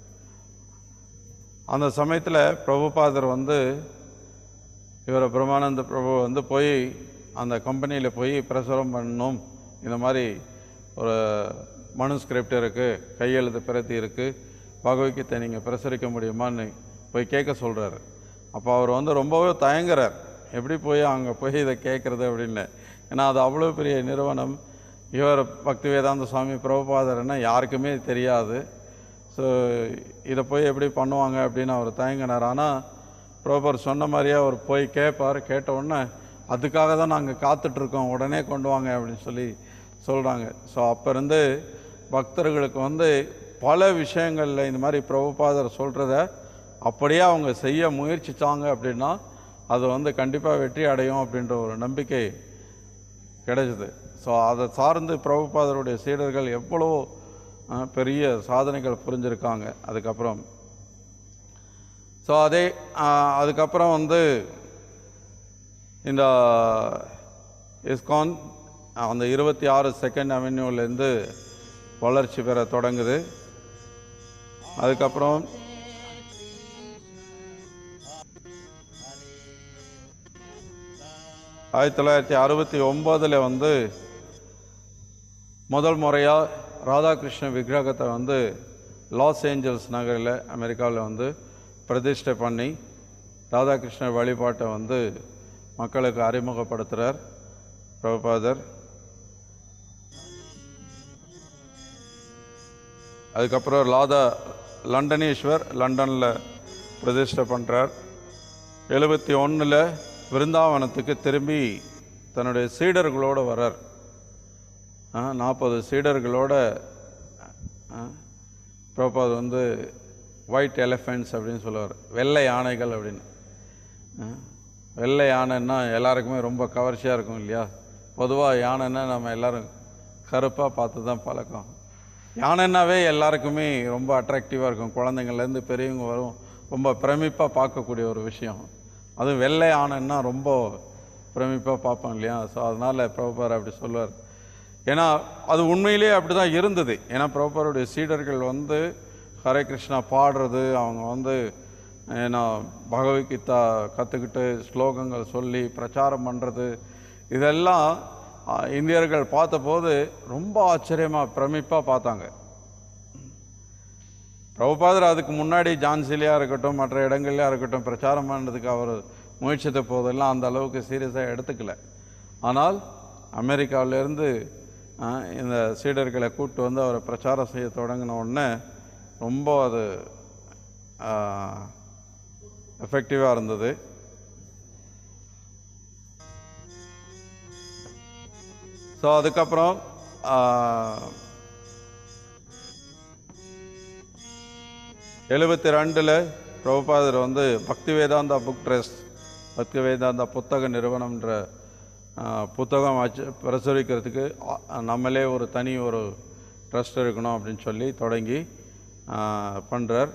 அந்த சமயத்தில் பிரபுபாதர் வந்து இவரை பிரம்மானந்த பிரபு வந்து போய் அந்த கம்பெனியில் போய் பிரசுரம் பண்ணணும் இந்த மாதிரி ஒரு மனுஸ்கிரிப்ட் இருக்குது கையெழுத்து பிரதி இருக்குது பகவத்கீதை நீங்கள் பிரசுரிக்க முடியுமான்னு போய் கேட்க சொல்கிறாரு அப்போ அவர் வந்து ரொம்பவே தயங்குறார் எப்படி போய் அங்கே போய் இதை கேட்குறது அப்படின்னு ஏன்னா அது அவ்வளோ பெரிய நிறுவனம் இவர் பக்தி வேதாந்த சுவாமி பிரபுபாதர்னா யாருக்குமே தெரியாது ஸோ இதை போய் எப்படி பண்ணுவாங்க அப்படின்னு அவர் தயங்கினார் ஆனால் ப்ரோபர் சொன்ன மாதிரியே அவர் போய் கேட்பார் கேட்ட உடனே அதுக்காக தான் நாங்கள் காத்துட்ருக்கோம் உடனே கொண்டு வாங்க அப்படின்னு சொல்லி சொல்கிறாங்க ஸோ அப்போ இருந்து பக்தர்களுக்கு வந்து பல விஷயங்களில் இந்த மாதிரி பிரபுபாதர் சொல்கிறத அப்படியே அவங்க செய்ய முயற்சித்தாங்க அப்படின்னா அது வந்து கண்டிப்பாக வெற்றி அடையும் அப்படின்ற ஒரு நம்பிக்கை கிடைச்சது ஸோ அதை சார்ந்து பிரபுபாதருடைய சீடர்கள் எவ்வளோ அஹ், பெரிய சாதனைகள் புரிஞ்சிருக்காங்க அதுக்கப்புறம் ஸோ அதே அஹ், அதுக்கப்புறம் வந்து இந்த இஸ்கான் அந்த இருபத்தி ஆறு செகண்ட் அவென்யூலேருந்து வளர்ச்சி பெற தொடங்குது அதுக்கப்புறம் ஆயிரத்தி தொள்ளாயிரத்தி அறுபத்தி ஒம்போதில் வந்து முதல் முறையாக ராதாகிருஷ்ண விக்கிரகத்தை வந்து லாஸ் ஏஞ்சல்ஸ் நகரில் அமெரிக்காவில் வந்து பிரதிஷ்டை பண்ணி ராதாகிருஷ்ண வழிபாட்டை வந்து மக்களுக்கு அறிமுகப்படுத்துகிறார் பிரபுபாதர் அதுக்கப்புறம் லாதா லண்டனீஸ்வர் லண்டனில் பிரதிஷ்டை பண்ணுறார் எழுபத்தி ஒன்றில் விருந்தாவனத்துக்கு திரும்பி தன்னுடைய சீடர்களோடு வர்றார் நாற்பது சீடர்களோட பிரபாத் வந்து ஒயிட் எலிஃபென்ட்ஸ் அப்படின்னு சொல்லுவார் வெள்ளை யானைகள் அப்படின்னு ஆ, வெள்ளை யானைன்னா எல்லாருக்குமே ரொம்ப கவர்ச்சியாக இருக்கும் இல்லையா பொதுவாக யானைன்னா நம்ம எல்லாரும் கருப்பாக பார்த்து தான் பழக்கம் யானைன்னாவே எல்லாருக்குமே ரொம்ப அட்ராக்டிவாக இருக்கும் குழந்தைங்கள்லேருந்து பெரியவங்க வரும் ரொம்ப பிரமிப்பாக பார்க்கக்கூடிய ஒரு விஷயம் அதுவும் வெள்ளை யானைன்னா ரொம்ப பிரமிப்பாக பார்ப்போம் இல்லையா ஸோ அதனால் பிரபுபார் அப்படி சொல்லுவார் ஏன்னா அது உண்மையிலேயே அப்படி தான் இருந்தது ஏன்னா பிரபுபாருடைய சீடர்கள் வந்து ஹரே கிருஷ்ணா பாடுறது அவங்க வந்து ஏன்னா பகவத்கீதா கற்றுக்கிட்டு ஸ்லோகங்கள் சொல்லி பிரச்சாரம் பண்ணுறது இதெல்லாம் ஆ, இந்தியர்கள் பார்த்தபோது ரொம்ப ஆச்சரியமாக பிரமிப்பாக பார்த்தாங்க பிரபுபாதர் அதுக்கு முன்னாடி ஜான்சிலியாக இருக்கட்டும் மற்ற இடங்கள்லையா இருக்கட்டும் பிரச்சாரம் பண்ணுறதுக்கு அவர் முயற்சித்த போதெல்லாம் அந்த அளவுக்கு சீரியஸாக எடுத்துக்கல ஆனால் அமெரிக்காவிலேருந்து இந்த சீடர்களை கூப்பிட்டு வந்து அவரை பிரச்சாரம் செய்ய தொடங்கின உடனே ரொம்ப அது எஃபெக்டிவாக இருந்தது ஸோ அதுக்கப்புறம் எழுபத்தி ரெண்டில் பிரபுபாதர் வந்து பக்தி வேதாந்தா புக் ட்ரஸ்ட் பக்தி வேதாந்தா புத்தக நிறுவனம்ன்ற ஆ, புத்தகம் வச்சு பிரசுரிக்கிறதுக்கு ஆ, நம்மளே ஒரு தனி ஒரு ட்ரஸ்ட் இருக்கணும் அப்படின்னு சொல்லி தொடங்கி பண்ணுறார்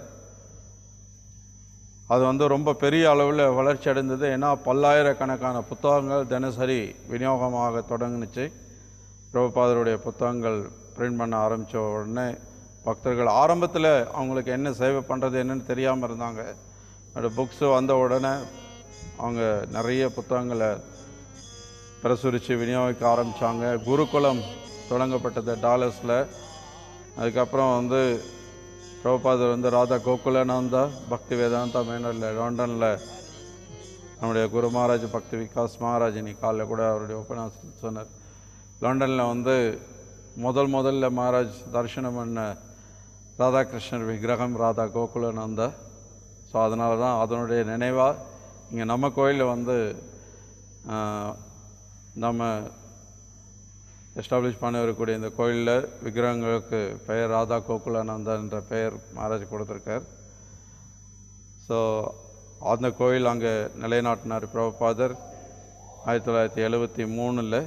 அது வந்து ரொம்ப பெரிய அளவில் வளர்ச்சி அடைந்தது ஏன்னா பல்லாயிரக்கணக்கான புத்தகங்கள் தினசரி விநியோகமாக தொடங்குனுச்சு பிரபுபாதருடைய புத்தகங்கள் பிரிண்ட் பண்ண ஆரம்பித்த உடனே பக்தர்கள் ஆரம்பத்தில் அவங்களுக்கு என்ன சேவை பண்ணுறது என்னன்னு தெரியாமல் இருந்தாங்க அந்த புக்ஸு வந்த உடனே அவங்க நிறைய புத்தகங்களை பிரசுரித்து விநியோகிக்க ஆரம்பித்தாங்க குருகுலம் தொடங்கப்பட்டது டாலர்ஸில் அதுக்கப்புறம் வந்து பிரபுபாதர் வந்து ராதா கோகுலானந்தா பக்தி வேதாந்தா மேனரில் லண்டனில் நம்முடைய குரு மகாராஜ் பக்தி விகாஸ் மகாராஜ் இன்னைக்கு காலைல கூட அவருடைய உபன்யாசத்தில் சொன்னார் லண்டனில் வந்து முதல் முதல்ல மகாராஜ் தரிசனம் பண்ண ராதாகிருஷ்ணர் விக்கிரகம் ராதா கோகுலானந்தா ஸோ அதனால தான் அதனுடைய நினைவாக இங்கே நம்ம கோயிலில் வந்து ஆஹ், நம்ம எஸ்டாப்ளிஷ் பண்ண வரக்கூடிய இந்த கோயிலில் விக்கிரகங்களுக்கு பெயர் ராதா கோகுலானந்தா என்ற பெயர் மகாராஜ் கொடுத்துருக்கார் ஸோ அந்த கோயில் அங்கே நிலைநாட்டினார் பிரபுபாதர் ஆயிரத்தி தொள்ளாயிரத்தி எழுபத்தி மூணில்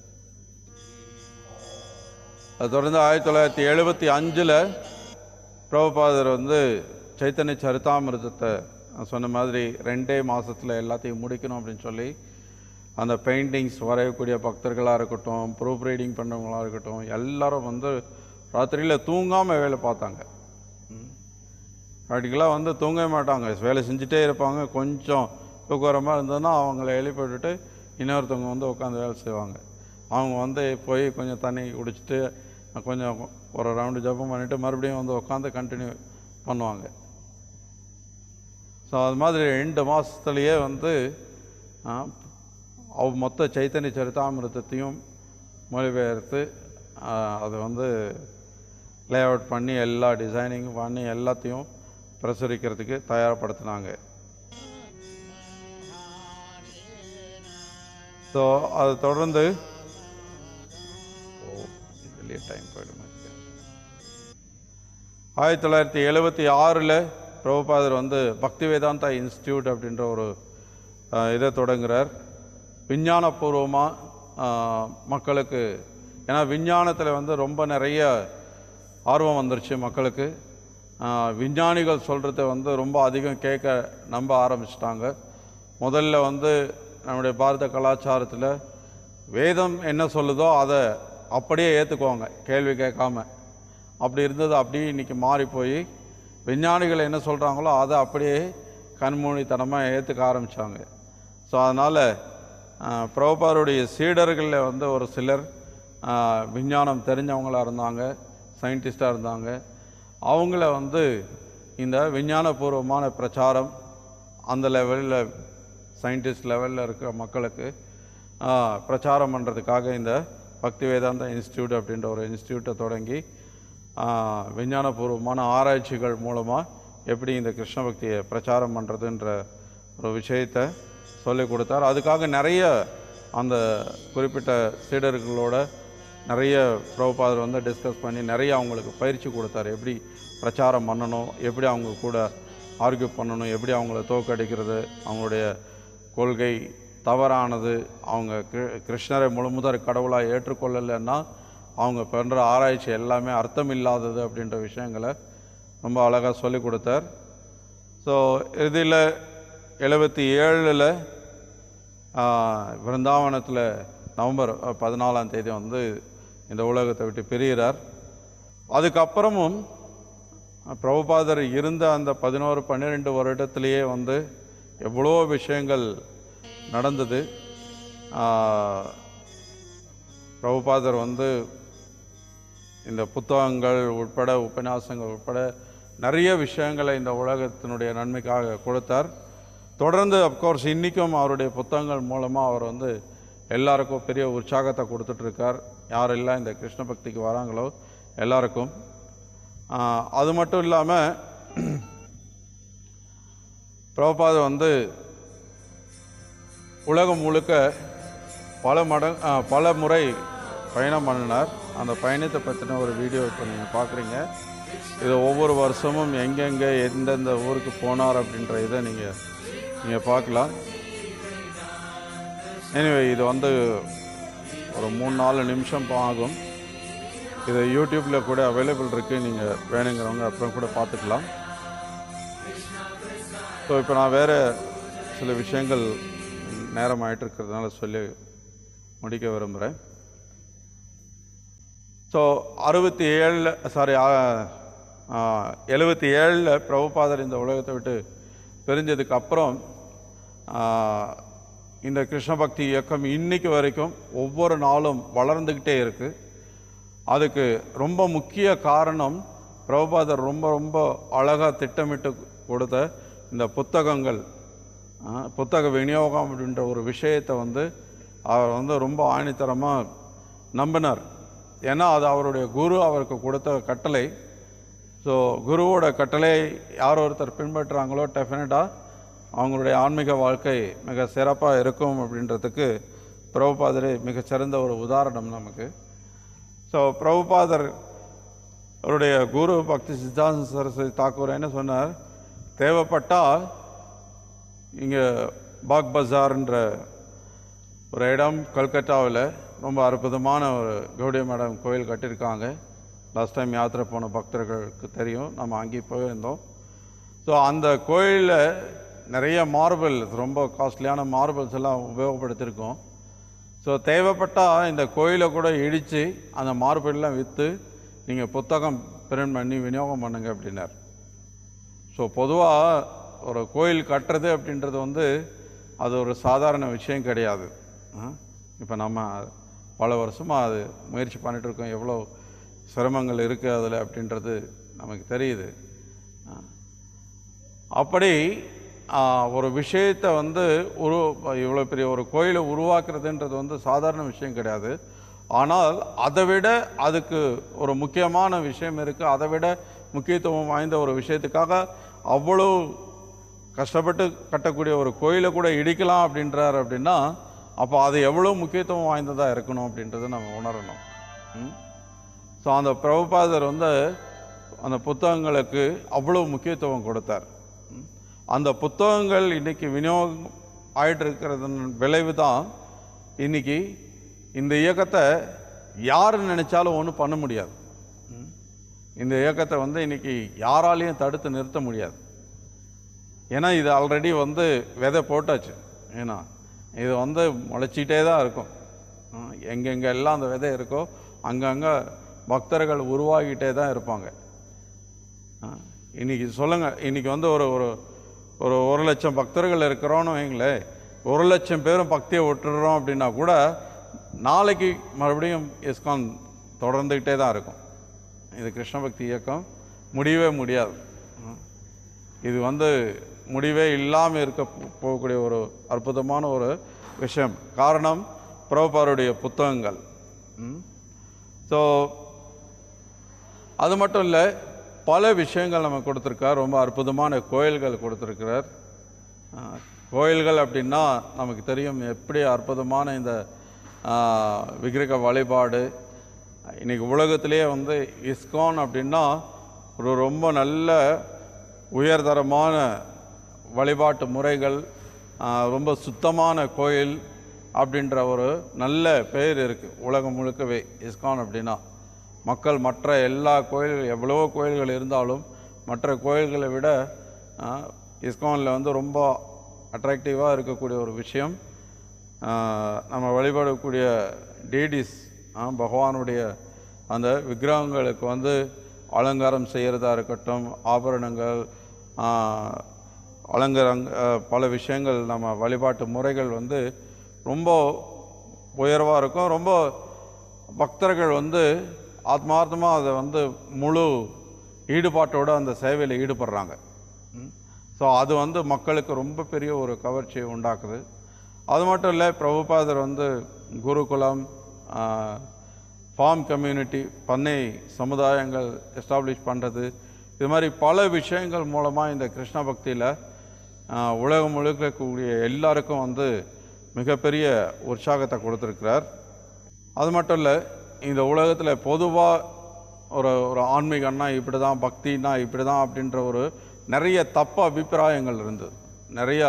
அது தொடர்ந்து ஆயிரத்தி தொள்ளாயிரத்தி எழுபத்தி அஞ்சில் பிரபுபாதர் வந்து சைத்தன்ய சரிதாமிருதத்தை நான் சொன்ன மாதிரி ரெண்டே மாதத்தில் எல்லாத்தையும் முடிக்கணும் அப்படின்னு சொல்லி அந்த பெயிண்டிங்ஸ் வரையக்கூடிய பக்தர்களாக இருக்கட்டும் ப்ரூஃப் ரீடிங் பண்ணுறவங்களாக இருக்கட்டும் எல்லாரும் வந்து ராத்திரியில் தூங்காமல் வேலை பார்த்தாங்க ப்ராக்டிக்கலாக வந்து தூங்கவே மாட்டாங்க வேலை செஞ்சுட்டே இருப்பாங்க கொஞ்சம் தூக்கரமாக இருந்ததுன்னா அவங்கள எழுப்பி விட்டுட்டு இன்னொருத்தவங்க வந்து உட்காந்து வேலை செய்வாங்க அவங்க வந்து போய் கொஞ்சம் தண்ணி குடிச்சிட்டு கொஞ்சம் ஒரு ரவுண்டு ஜப்பம் பண்ணிவிட்டு மறுபடியும் வந்து உட்காந்து கண்டினியூ பண்ணுவாங்க ஸோ அது மாதிரி ரெண்டு மாதத்துலேயே வந்து ஆ, அவ மொத்த சைத்தன்ய சரிதாமிருதத்தையும் மொழிபெயர்த்து ஆ, அது வந்து லே அவுட் பண்ணி எல்லா டிசைனிங்கும் பண்ணி எல்லாத்தையும் பிரசுரிக்கிறதுக்கு தயார்படுத்தினாங்க ஸோ அது தொடர்ந்து ஓ இதுலேயே டைம் போயிடுமா ஆயிரத்தி தொள்ளாயிரத்தி எழுபத்தி ஆறில் பிரபுபாதர் வந்து பக்தி வேதாந்தா இன்ஸ்டியூட் அப்படின்ற ஒரு அஹ், இதை தொடங்குறார் விஞ்ஞானபூர்வமாக மக்களுக்கு ஏன்னா விஞ்ஞானத்தில் வந்து ரொம்ப நிறைய ஆர்வம் வந்துருச்சு மக்களுக்கு அஹ், விஞ்ஞானிகள் சொல்கிறத வந்து ரொம்ப அதிகம் கேட்க நம்ப ஆரம்பிச்சிட்டாங்க முதல்ல வந்து நம்முடைய பாரத கலாச்சாரத்தில் வேதம் என்ன சொல்லுதோ அதை அப்படியே ஏற்றுக்குவாங்க கேள்வி கேட்காம அப்படி இருந்தது அப்படியே இன்றைக்கி மாறி போய் விஞ்ஞானிகள் என்ன சொல்கிறாங்களோ அதை அப்படியே கண்மூடித்தனமாக ஏற்றுக்க ஆரம்பித்தாங்க ஸோ அதனால் பிரபுபாருடைய சீடர்களில் வந்து ஒரு சிலர் ஆஹ், விஞ்ஞானம் தெரிஞ்சவங்களாக இருந்தாங்க சயின்டிஸ்டாக இருந்தாங்க அவங்கள வந்து இந்த விஞ்ஞானபூர்வமான பிரச்சாரம் அந்த லெவலில் சயின்டிஸ்ட் லெவலில் இருக்கிற மக்களுக்கு ஆஹ், பிரச்சாரம் பண்ணுறதுக்காக இந்த பக்தி வேதாந்தா இன்ஸ்டியூட் அப்படின்ற ஒரு இன்ஸ்டியூட்டை தொடங்கி ஆஹ், விஞ்ஞானபூர்வமான ஆராய்ச்சிகள் மூலமாக எப்படி இந்த கிருஷ்ண பக்தியை பிரச்சாரம் பண்ணுறதுன்ற ஒரு விஷயத்தை சொல்லிக் கொடுத்தார் அதுக்காக நிறைய அந்த குறிப்பிட்ட சீடர்களோட நிறைய பிரபுபாதர் வந்து டிஸ்கஸ் பண்ணி நிறைய அவங்களுக்கு பயிற்சி கொடுத்தாரு எப்படி பிரச்சாரம் பண்ணணும் எப்படி அவங்க கூட ஆர்கியூ பண்ணணும் எப்படி அவங்கள தோக்கடிக்கிறது அவங்களுடைய கொள்கை தவறானது அவங்க கி- கிருஷ்ணரை முழுமுதற் கடவுளாக ஏற்றுக்கொள்ளலைன்னா அவங்க பண்ணுற ஆராய்ச்சி எல்லாமே அர்த்தம் இல்லாதது அப்படின்ற விஷயங்களை ரொம்ப அழகாக சொல்லி கொடுத்தார் ஸோ இதில் எழுபத்தி ஏழில் விருந்தாவனத்தில் நவம்பர் அஹ், பதினாலாம் தேதி வந்து இந்த உலகத்தை விட்டு பிரிகிறார் அதுக்கப்புறமும் அஹ், பிரபுபாதர் இருந்த அந்த பதினோரு பன்னிரெண்டு வருடத்திலேயே வந்து எவ்வளோ விஷயங்கள் நடந்தது ஆஹ், பிரபுபாதர் வந்து இந்த புத்தகங்கள் உட்பட உபன்யாசங்கள் உட்பட நிறைய விஷயங்களை இந்த உலகத்தினுடைய நன்மைக்காக கொடுத்தார் தொடர்ந்து அப்கோர்ஸ் இன்றைக்கும் அவருடைய புத்தகங்கள் மூலமாக அவர் வந்து எல்லாருக்கும் பெரிய உற்சாகத்தை கொடுத்துட்ருக்கார் யாரெல்லாம் இந்த கிருஷ்ண பக்திக்கு வராங்களோ எல்லாருக்கும் ஆஹ், அது மட்டும் இல்லாமல் பிரபுபாத வந்து உலகம் முழுக்க பல மடங் ஆ, பல முறை பயணம் பண்ணினார் அந்த பயணத்தை பற்றின ஒரு வீடியோ இப்போ நீங்கள் பார்க்குறீங்க இது ஒவ்வொரு வருஷமும் எங்கெங்கே எந்தெந்த ஊருக்கு போனார் அப்படின்ற இதை நீங்கள் நீங்கள் பார்க்கலாம் எனிவே இது வந்து ஒரு மூணு நாலு நிமிஷம் ஆகும் இது யூடியூப்பில் கூட அவைலபிள் இருக்குது நீங்கள் வேணுங்கிறவங்க அப்புறம் கூட பார்த்துக்கலாம் ஸோ இப்போ நான் வேறு சில விஷயங்கள் நேரம் ஆயிட்டு இருக்கிறதுனால சொல்லி முடிக்க விரும்புகிறேன் ஸோ அறுபத்தி ஏழில் சாரி எழுபத்தி ஏழில் பிரபுபாதர் இந்த உலகத்தை விட்டு பிரிஞ்சதுக்கு அப்புறம் ஆ, இந்த கிருஷ்ண பக்தி இயக்கம் இன்னைக்கு வரைக்கும் ஒவ்வொரு நாளும் வளர்ந்துக்கிட்டே இருக்குது அதுக்கு ரொம்ப முக்கிய காரணம் பிரபுபாதர் ரொம்ப ரொம்ப அழகாக திட்டமிட்டு கொடுத்த இந்த புத்தகங்கள் ஆ, புத்தக விநியோகம் அப்படின்ற ஒரு விஷயத்தை வந்து அவர் வந்து ரொம்ப ஆணித்தரமாக நம்பினார் ஏன்னா அது அவருடைய குரு அவருக்கு கொடுத்த கட்டளை ஸோ குருவோட கட்டளை யார் ஒருத்தர் பின்பற்றுறாங்களோ டெஃபினட்டாக அவங்களுடைய ஆன்மீக வாழ்க்கை மிக சிறப்பாக இருக்கும் அப்படின்றதுக்கு பிரபுபாதரே மிகச்சிறந்த ஒரு உதாரணம் நமக்கு ஸோ பிரபுபாதர் அவருடைய குரு பக்தி சித்தாந்த சரஸ்வதி தாக்கூர் என்ன சொன்னார் தேவைப்பட்டால் இங்கே பாக் பஜார்ன்ற ஒரு இடம் கல்கட்டாவில் ரொம்ப அற்புதமான ஒரு கௌடிய மேடம் கோயில் கட்டியிருக்காங்க லாஸ்ட் டைம் யாத்திரை போன பக்தர்களுக்கு தெரியும் நம்ம அங்கேயே போயிருந்தோம் ஸோ அந்த கோயிலில் நிறைய மார்பிள் ரொம்ப காஸ்ட்லியான மார்பிள்ஸ் எல்லாம் உபயோகப்படுத்தியிருக்கோம் ஸோ தேவைப்பட்டால் இந்த கோயிலை கூட இடித்து அந்த மார்பிள்லாம் விற்று நீங்கள் புத்தகம் பிரிண்ட் பண்ணி விநியோகம் பண்ணுங்க அப்படின்னார் ஸோ பொதுவாக ஒரு கோயில் கட்டுறது அப்படின்றது வந்து அது ஒரு சாதாரண விஷயம் கிடையாது இப்போ நம்ம பல வருஷமாக அது முயற்சி பண்ணிட்டு இருக்கோம் எவ்வளோ சிரமங்கள் இருக்குது அதில் அப்படின்றது நமக்கு தெரியுது ஆ. அப்படி ஆ, ஒரு விஷயத்தை வந்து உரு இவ்வளோ பெரிய ஒரு கோயிலை உருவாக்குறதுன்றது வந்து சாதாரண விஷயம் கிடையாது ஆனால் அதை விட அதுக்கு ஒரு முக்கியமான விஷயம் இருக்குது அதை விட முக்கியத்துவம் வாய்ந்த ஒரு விஷயத்துக்காக அவ்வளோ கஷ்டப்பட்டு கட்டக்கூடிய ஒரு கோயிலை கூட இடிக்கலாம் அப்படின்றார் அப்படின்னா அப்போ அது எவ்வளோ முக்கியத்துவம் வாய்ந்ததாக இருக்கணும் அப்படின்றத நம்ம உணரணும் ஸோ அந்த பிரபுபாதர் வந்து அந்த புத்தகங்களுக்கு அவ்வளோ முக்கியத்துவம் கொடுத்தார் ம். அந்த புத்தகங்கள் இன்னைக்கு விநியோகம் ஆயிட்டு இருக்கிறதன் விளைவு தான் இன்னைக்கு இந்த இயக்கத்தை யார் நினைச்சாலும் ஒன்றும் பண்ண முடியாது ம். இந்த இயக்கத்தை வந்து இன்னைக்கு யாராலையும் தடுத்து நிறுத்த முடியாது ஏன்னா இது ஆல்ரெடி வந்து விதை போட்டாச்சு ஏன்னா இது வந்து முளைச்சிட்டே தான் இருக்கும் ம், எங்கெங்க எல்லாம் அந்த விதை இருக்கோ அங்கங்கே பக்தர்கள் உருவாகிட்டே தான் இருப்பாங்க ஆ, இன்னைக்கு சொல்லுங்க இன்னைக்கு வந்து ஒரு ஒரு ஒரு ஒரு லட்சம் பக்தர்கள் இருக்கிறோன்னு வைங்களேன் ஒரு லட்சம் பேரும் பக்தியை விட்டுடுறோம் அப்படின்னா கூட நாளைக்கு மறுபடியும் இஸ்கான் தொடர்ந்துக்கிட்டே தான் இருக்கும் இது கிருஷ்ண பக்தி இயக்கம் முடியவே முடியாது ஆ. இது வந்து முடிவே இல்லாமல் இருக்க போ- போகக்கூடிய ஒரு அற்புதமான ஒரு விஷயம் காரணம் பிரபுபாருடைய புத்தகங்கள் ஸோ அது மட்டும் இல்லை பல விஷயங்கள் நம்ம கொடுத்துருக்கார் ரொம்ப அற்புதமான கோயில்கள் கொடுத்துருக்கிறார் ஆஹ், கோயில்கள் அப்படின்னா நமக்கு தெரியும் எப்படி அற்புதமான இந்த ஆஹ், விக்கிரக வழிபாடு இன்னைக்கு உலகத்திலேயே வந்து இஸ்கான் அப்படின்னா ஒரு ரொம்ப நல்ல உயர்தரமான வழிபாட்டு முறைகள் ஆஹ், ரொம்ப சுத்தமான கோயில் அப்படின்ற ஒரு நல்ல பெயர் இருக்குது உலகம் முழுக்கவே இஸ்கான் அப்படின்னா மக்கள் மற்ற எல்லா கோயில்கள் எவ்வளவோ கோயில்கள் இருந்தாலும் மற்ற கோயில்களை விட இஸ்கானில் வந்து ரொம்ப அட்ராக்டிவாக இருக்கக்கூடிய ஒரு விஷயம் ஆஹ், நம்ம வழிபடக்கூடிய டேடிஸ் பகவானுடைய அந்த விக்கிரகங்களுக்கு வந்து அலங்காரம் செய்கிறதா இருக்கட்டும் ஆபரணங்கள் ஆஹ், அலங்காரங் ஆஹ், பல விஷயங்கள் நம்ம வழிபாட்டு முறைகள் வந்து ரொம்ப உயர்வாக இருக்கும் ரொம்ப பக்தர்கள் வந்து ஆத்மார்த்தமாக அதை வந்து முழு ஈடுபாட்டோட அந்த சேவையில் ஈடுபடுறாங்க ஸோ அது வந்து மக்களுக்கு ரொம்ப பெரிய ஒரு கவர்ச்சியை உண்டாக்குது அது மட்டும் இல்லை பிரபுபாதர் வந்து குருகுலம் ஃபார்ம் கம்யூனிட்டி பண்ணை சமுதாயங்கள் எஸ்டாப்ளிஷ் பண்ணுறது இது மாதிரி பல விஷயங்கள் மூலமாக இந்த கிருஷ்ண பக்தியில் உலகம் முழுக்க இருக்கக்கூடிய எல்லாருக்கும் வந்து மிகப்பெரிய உற்சாகத்தை கொடுத்துருக்கிறார் அது மட்டும் இல்லை இந்த உலகத்தில் பொதுவாக ஒரு ஒரு ஆன்மீகம்னா இப்படி தான் பக்தினா இப்படி தான் அப்படின்ற ஒரு நிறைய தப்பு அபிப்பிராயங்கள் இருந்தது நிறையா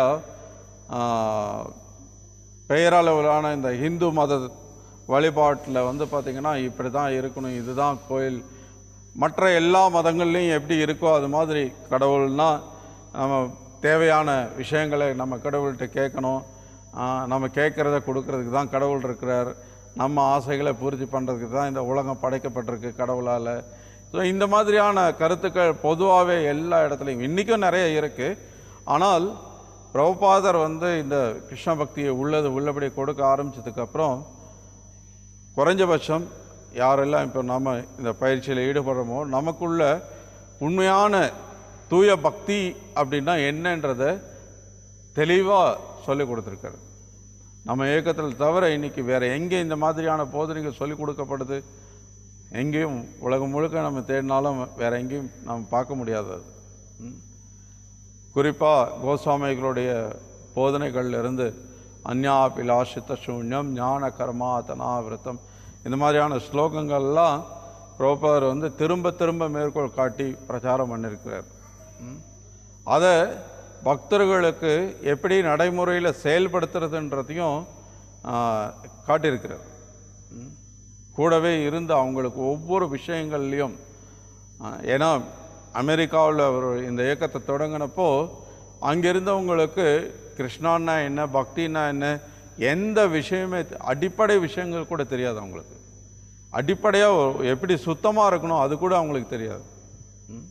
ஆஹ், பெயரளவிலான இந்த இந்து மத வழிபாட்டில் வந்து பார்த்திங்கன்னா இப்படி தான் இருக்கணும் இதுதான் கோயில் மற்ற எல்லா மதங்கள்லையும் எப்படி இருக்கோ அது மாதிரி கடவுள்னா நம்ம தேவையான விஷயங்களை நம்ம கடவுள்கிட்ட கேட்கணும் ஆஹ், நம்ம கேட்குறத கொடுக்கறதுக்கு தான் கடவுள் இருக்கிறார் நம்ம ஆசைகளை பூர்த்தி பண்ணுறதுக்கு தான் இந்த உலகம் படைக்கப்பட்டிருக்கு கடவுளால் ஸோ இந்த மாதிரியான கருத்துக்கள் பொதுவாகவே எல்லா இடத்துலையும் இன்றைக்கும் நிறைய இருக்குது ஆனால் பிரபுபாதர் வந்து இந்த கிருஷ்ண பக்தியை உள்ளது உள்ளபடி கொடுக்க ஆரம்பிச்சதுக்கப்புறம் குறைஞ்சபட்சம் யாரெல்லாம் இப்போ நம்ம இந்த பயிற்சியில் ஈடுபடுறோமோ நமக்குள்ள உண்மையான தூய பக்தி அப்படின்னா என்னன்றதை தெளிவாக சொல்லி கொடுத்துருக்காரு நம்ம இயக்கத்தில் தவிர இன்னைக்கு வேற எங்கே இந்த மாதிரியான போதனைகள் சொல்லிக் கொடுக்கப்படுது எங்கேயும் உலகம் முழுக்க நம்ம தேடினாலும் வேற எங்கேயும் நம்ம பார்க்க முடியாதது ம். குறிப்பாக கோஸ்வாமிகளுடைய போதனைகள்ல இருந்து அந்யாபிலாஷித்த சூன்யம் ஞான கர்மா தனாவிரதம் இந்த மாதிரியான ஸ்லோகங்கள்லாம் புரோபர் வந்து திரும்ப திரும்ப மேற்கோள் காட்டி பிரச்சாரம் பண்ணியிருக்கிறார் ம். அதை பக்தர்களுக்கு எப்படி நடைமுறையில் செயல்படுத்துறதுன்றதையும் ஆ, காட்டியிருக்கிறார் ம். கூடவே இருந்து அவங்களுக்கு ஒவ்வொரு விஷயங்கள்லையும் ஆ, ஏன்னா அமெரிக்காவில் ஒரு இந்த இயக்கத்தை தொடங்கினப்போ அங்கே இருந்தவங்களுக்கு கிருஷ்ணான்னா என்ன பக்தின்னா என்ன எந்த விஷயமே தெ- அடிப்படை விஷயங்கள் கூட தெரியாது அவங்களுக்கு அடிப்படையாக எப்படி சுத்தமாக இருக்கணும் அது கூட அவங்களுக்கு தெரியாது ம்.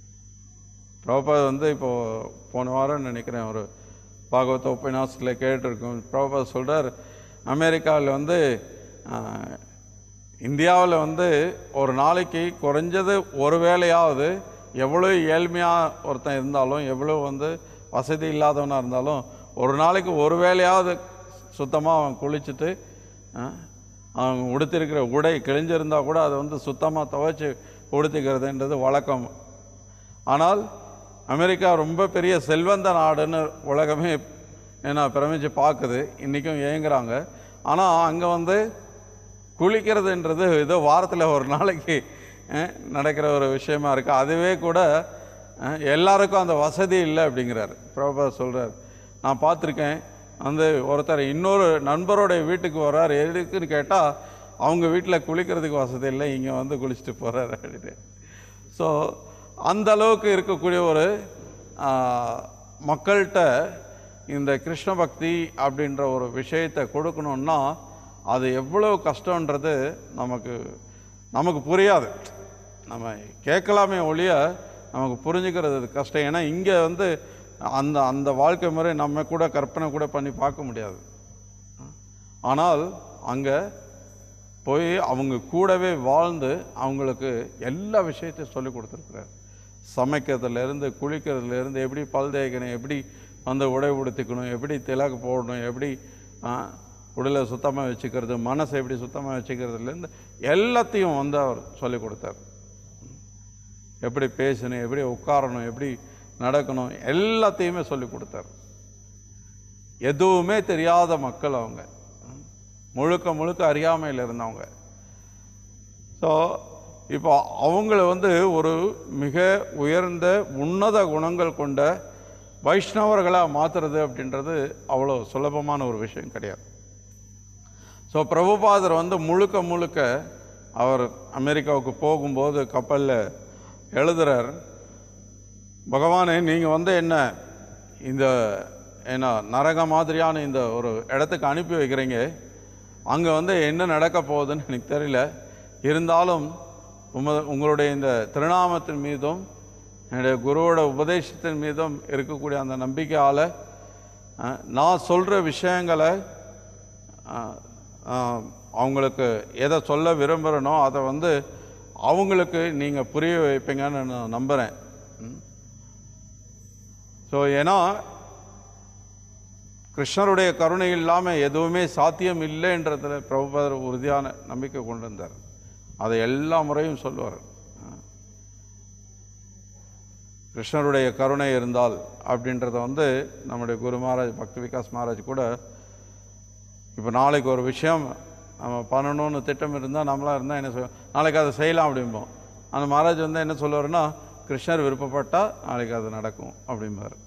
பிரபா வந்து இப்போது போன வாரம் நினைக்கிறேன் ஒரு பாகவத உபன்யாசத்தில் கேட்டிருக்கோம் பிரபா சொல்கிறார் அமெரிக்காவில் வந்து இந்தியாவில் வந்து ஒரு நாளைக்கு குறைஞ்சது ஒரு வேளையாவது எவ்வளோ ஏழ்மையாக ஒருத்தன் இருந்தாலும் எவ்வளோ வந்து வசதி இல்லாதவனாக இருந்தாலும் ஒரு நாளைக்கு ஒரு வேளையாவது சுத்தமாக அவன் குளிச்சுட்டு ஆ, அவன் உடுத்திருக்கிற உடை கிழிஞ்சிருந்தா கூட அதை வந்து சுத்தமாக துவைச்சி உடுத்திக்கிறதுன்றது வழக்கம் ஆனால் அமெரிக்கா ரொம்ப பெரிய செல்வந்த நாடுன்னு உலகமே என்ன பிரமிச்சு பார்க்குது இன்றைக்கும் ஏங்குறாங்க ஆனால் அங்கே வந்து குளிக்கிறதுன்றது ஏதோ வாரத்தில் ஒரு நாளைக்கு அஹ், நடக்கிற ஒரு விஷயமா இருக்குது அதுவே கூட அஹ், எல்லாருக்கும் அந்த வசதி இல்லை அப்படிங்கிறார் பிரபா சொல்கிறார் நான் பார்த்துருக்கேன் வந்து ஒருத்தர் இன்னொரு நண்பருடைய வீட்டுக்கு வர்றார் எதுக்குன்னு கேட்டால் அவங்க வீட்டில் குளிக்கிறதுக்கு வசதி இல்லை இங்கே வந்து குளிச்சுட்டு போகிறார் அப்படின்னு ஸோ அந்த அளவுக்கு இருக்கக்கூடிய ஒரு ஆ, மக்கள்கிட்ட இந்த கிருஷ்ண பக்தி அப்படின்ற ஒரு விஷயத்தை கொடுக்கணுன்னா அது எவ்வளோ கஷ்டன்றது நமக்கு நமக்கு புரியாது நம்ம கேட்கலாமே ஒழிய நமக்கு புரிஞ்சுக்கிறது அது கஷ்டம் ஏன்னா இங்கே வந்து அந்த அந்த வாழ்க்கை முறை நம்ம கூட கற்பனை கூட பண்ணி பார்க்க முடியாது ஆனால் அங்கே போய் அவங்க கூடவே வாழ்ந்து அவங்களுக்கு எல்லா விஷயத்தையும் சொல்லி கொடுத்துருக்குறாரு சமைக்கிறதுலேருந்து குளிக்கிறதுலேருந்து எப்படி பல் தேய்க்கணும் எப்படி வந்து உடை உடுத்திக்கணும் எப்படி திலகு போடணும் எப்படி ஆ, உடலை சுத்தமாக வச்சுக்கிறது மனசை எப்படி சுத்தமாக வச்சுக்கிறதுலேருந்து எல்லாத்தையும் வந்து அவர் சொல்லி கொடுத்தார் எப்படி பேசணும் எப்படி உட்காரணும் எப்படி நடக்கணும் எல்லாத்தையுமே சொல்லி கொடுத்தார் எதுவுமே தெரியாத மக்கள் அவங்க முழுக்க முழுக்க அறியாமையில் இருந்தவங்க ஸோ இப்போ அவங்கள வந்து ஒரு மிக உயர்ந்த உன்னத குணங்கள் கொண்ட வைஷ்ணவர்களாக மாற்றுறது அப்படின்றது அவ்வளோ சுலபமான ஒரு விஷயம் கிடையாது ஸோ பிரபுபாதர் வந்து முழுக்க முழுக்க அவர் அமெரிக்காவுக்கு போகும்போது கப்பலில் எழுதுறார் பகவானே நீங்கள் வந்து என்ன இந்த என்ன நரக மாதிரியான இந்த ஒரு இடத்துக்கு அனுப்பி வைக்கிறீங்க அங்கே வந்து என்ன நடக்க போகுதுன்னு எனக்கு தெரியல இருந்தாலும் உம உங்களுடைய இந்த திருநாமத்தின் மீதும் என்னுடைய குருவோட உபதேசத்தின் மீதும் இருக்கக்கூடிய அந்த நம்பிக்கையால் அஹ், நான் சொல்கிற விஷயங்களை அஹ், அஹ், அவங்களுக்கு எதை சொல்ல விரும்புகிறனோ அதை வந்து அவங்களுக்கு நீங்கள் புரிய வைப்பீங்கன்னு நான் நம்புகிறேன் ஸோ ஏன்னா கிருஷ்ணருடைய கருணை இல்லாமல் எதுவுமே சாத்தியம் இல்லைன்றதுல பிரபுபாதர் உறுதியான நம்பிக்கை கொண்டு வந்தார் அதை எல்லா முறையும் சொல்லுவார் கிருஷ்ணருடைய கருணை இருந்தால் அப்படின்றத வந்து நம்முடைய குரு மகாராஜ் பக்தி விகாஸ் மகாராஜ் கூட இப்போ நாளைக்கு ஒரு விஷயம் நம்ம பண்ணணும்னு திட்டம் இருந்தால் நம்மளாம் இருந்தால் என்ன சொல்ல நாளைக்கு அதை செய்யலாம் அப்படிம்போம் அந்த மகாராஜ் வந்து என்ன சொல்லுவாருன்னா கிருஷ்ணர் விருப்பப்பட்டால் நாளைக்கு அது நடக்கும் அப்படிம்பார்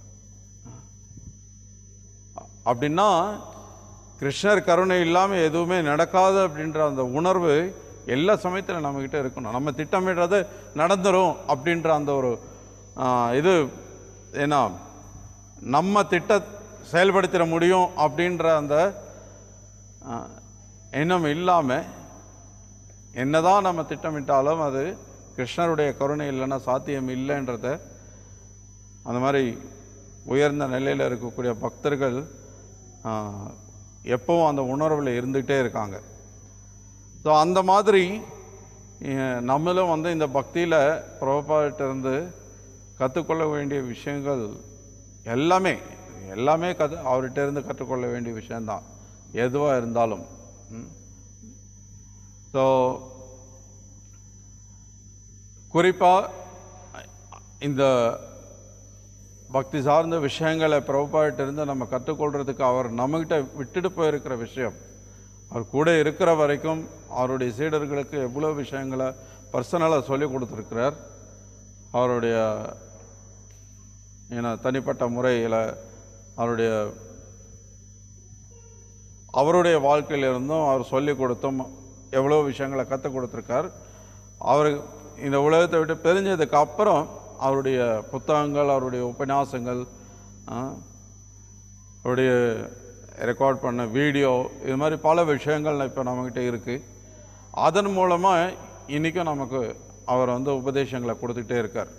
அப்படின்னா கிருஷ்ணர் கருணை இல்லாமல் எதுவுமே நடக்காது அப்படின்ற அந்த உணர்வு எல்லா சமயத்தில் நம்மக்கிட்ட இருக்கணும் நம்ம திட்டமிடுறது நடந்துரும் அப்படின்ற அந்த ஒரு ஆ, இது என்ன நம்ம திட்ட செயல்படுத்திட முடியும் அப்படின்ற அந்த ஆ, எண்ணம் இல்லாமல் என்னதான் நம்ம திட்டமிட்டாலும் அது கிருஷ்ணருடைய கருணை இல்லைன்னா சாத்தியம் இல்லைன்றத அந்த மாதிரி உயர்ந்த நிலையில் இருக்கக்கூடிய பக்தர்கள் ஆ, எப்பவும் அந்த உணர்வில் இருந்துகிட்டே இருக்காங்க ஸோ அந்த மாதிரி அஹ், நம்மளும் வந்து இந்த பக்தியில் பிரபுபாட்ட இருந்து கற்றுக்கொள்ள வேண்டிய விஷயங்கள் எல்லாமே எல்லாமே கற்று அவர்கிட்ட இருந்து கற்றுக்கொள்ள வேண்டிய விஷயந்தான் எதுவாக இருந்தாலும் ஸோ குறிப்பாக இந்த பக்தி சார்ந்த விஷயங்களை பிரபுபாட்டு இருந்து நம்ம கற்றுக்கொள்கிறதுக்கு அவர் நம்மகிட்ட விட்டுட்டு போயிருக்கிற விஷயம் அவர் கூட இருக்கிற வரைக்கும் அவருடைய சீடர்களுக்கு எவ்வளோ விஷயங்களை பர்சனலாக சொல்லி கொடுத்துருக்கிறார் அவருடைய ஏன்னா தனிப்பட்ட முறையில் அவருடைய அவருடைய வாழ்க்கையில இருந்தும் அவர் சொல்லி கொடுத்தும் எவ்வளோ விஷயங்களை கற்றுக் கொடுத்துருக்கார் அவர் இந்த உலகத்தை விட்டு பிரிஞ்சதுக்கு அப்புறம் அவருடைய புத்தகங்கள் அவருடைய உபன்யாசங்கள் ஆ, அவருடைய ரெக்கார்ட் பண்ண வீடியோ இது மாதிரி பல விஷயங்கள் இப்போ நம்மக்கிட்ட இருக்குது அதன் மூலமாக இன்றைக்கும் நமக்கு அவர் வந்து உபதேசங்களை கொடுத்துக்கிட்டே இருக்கார்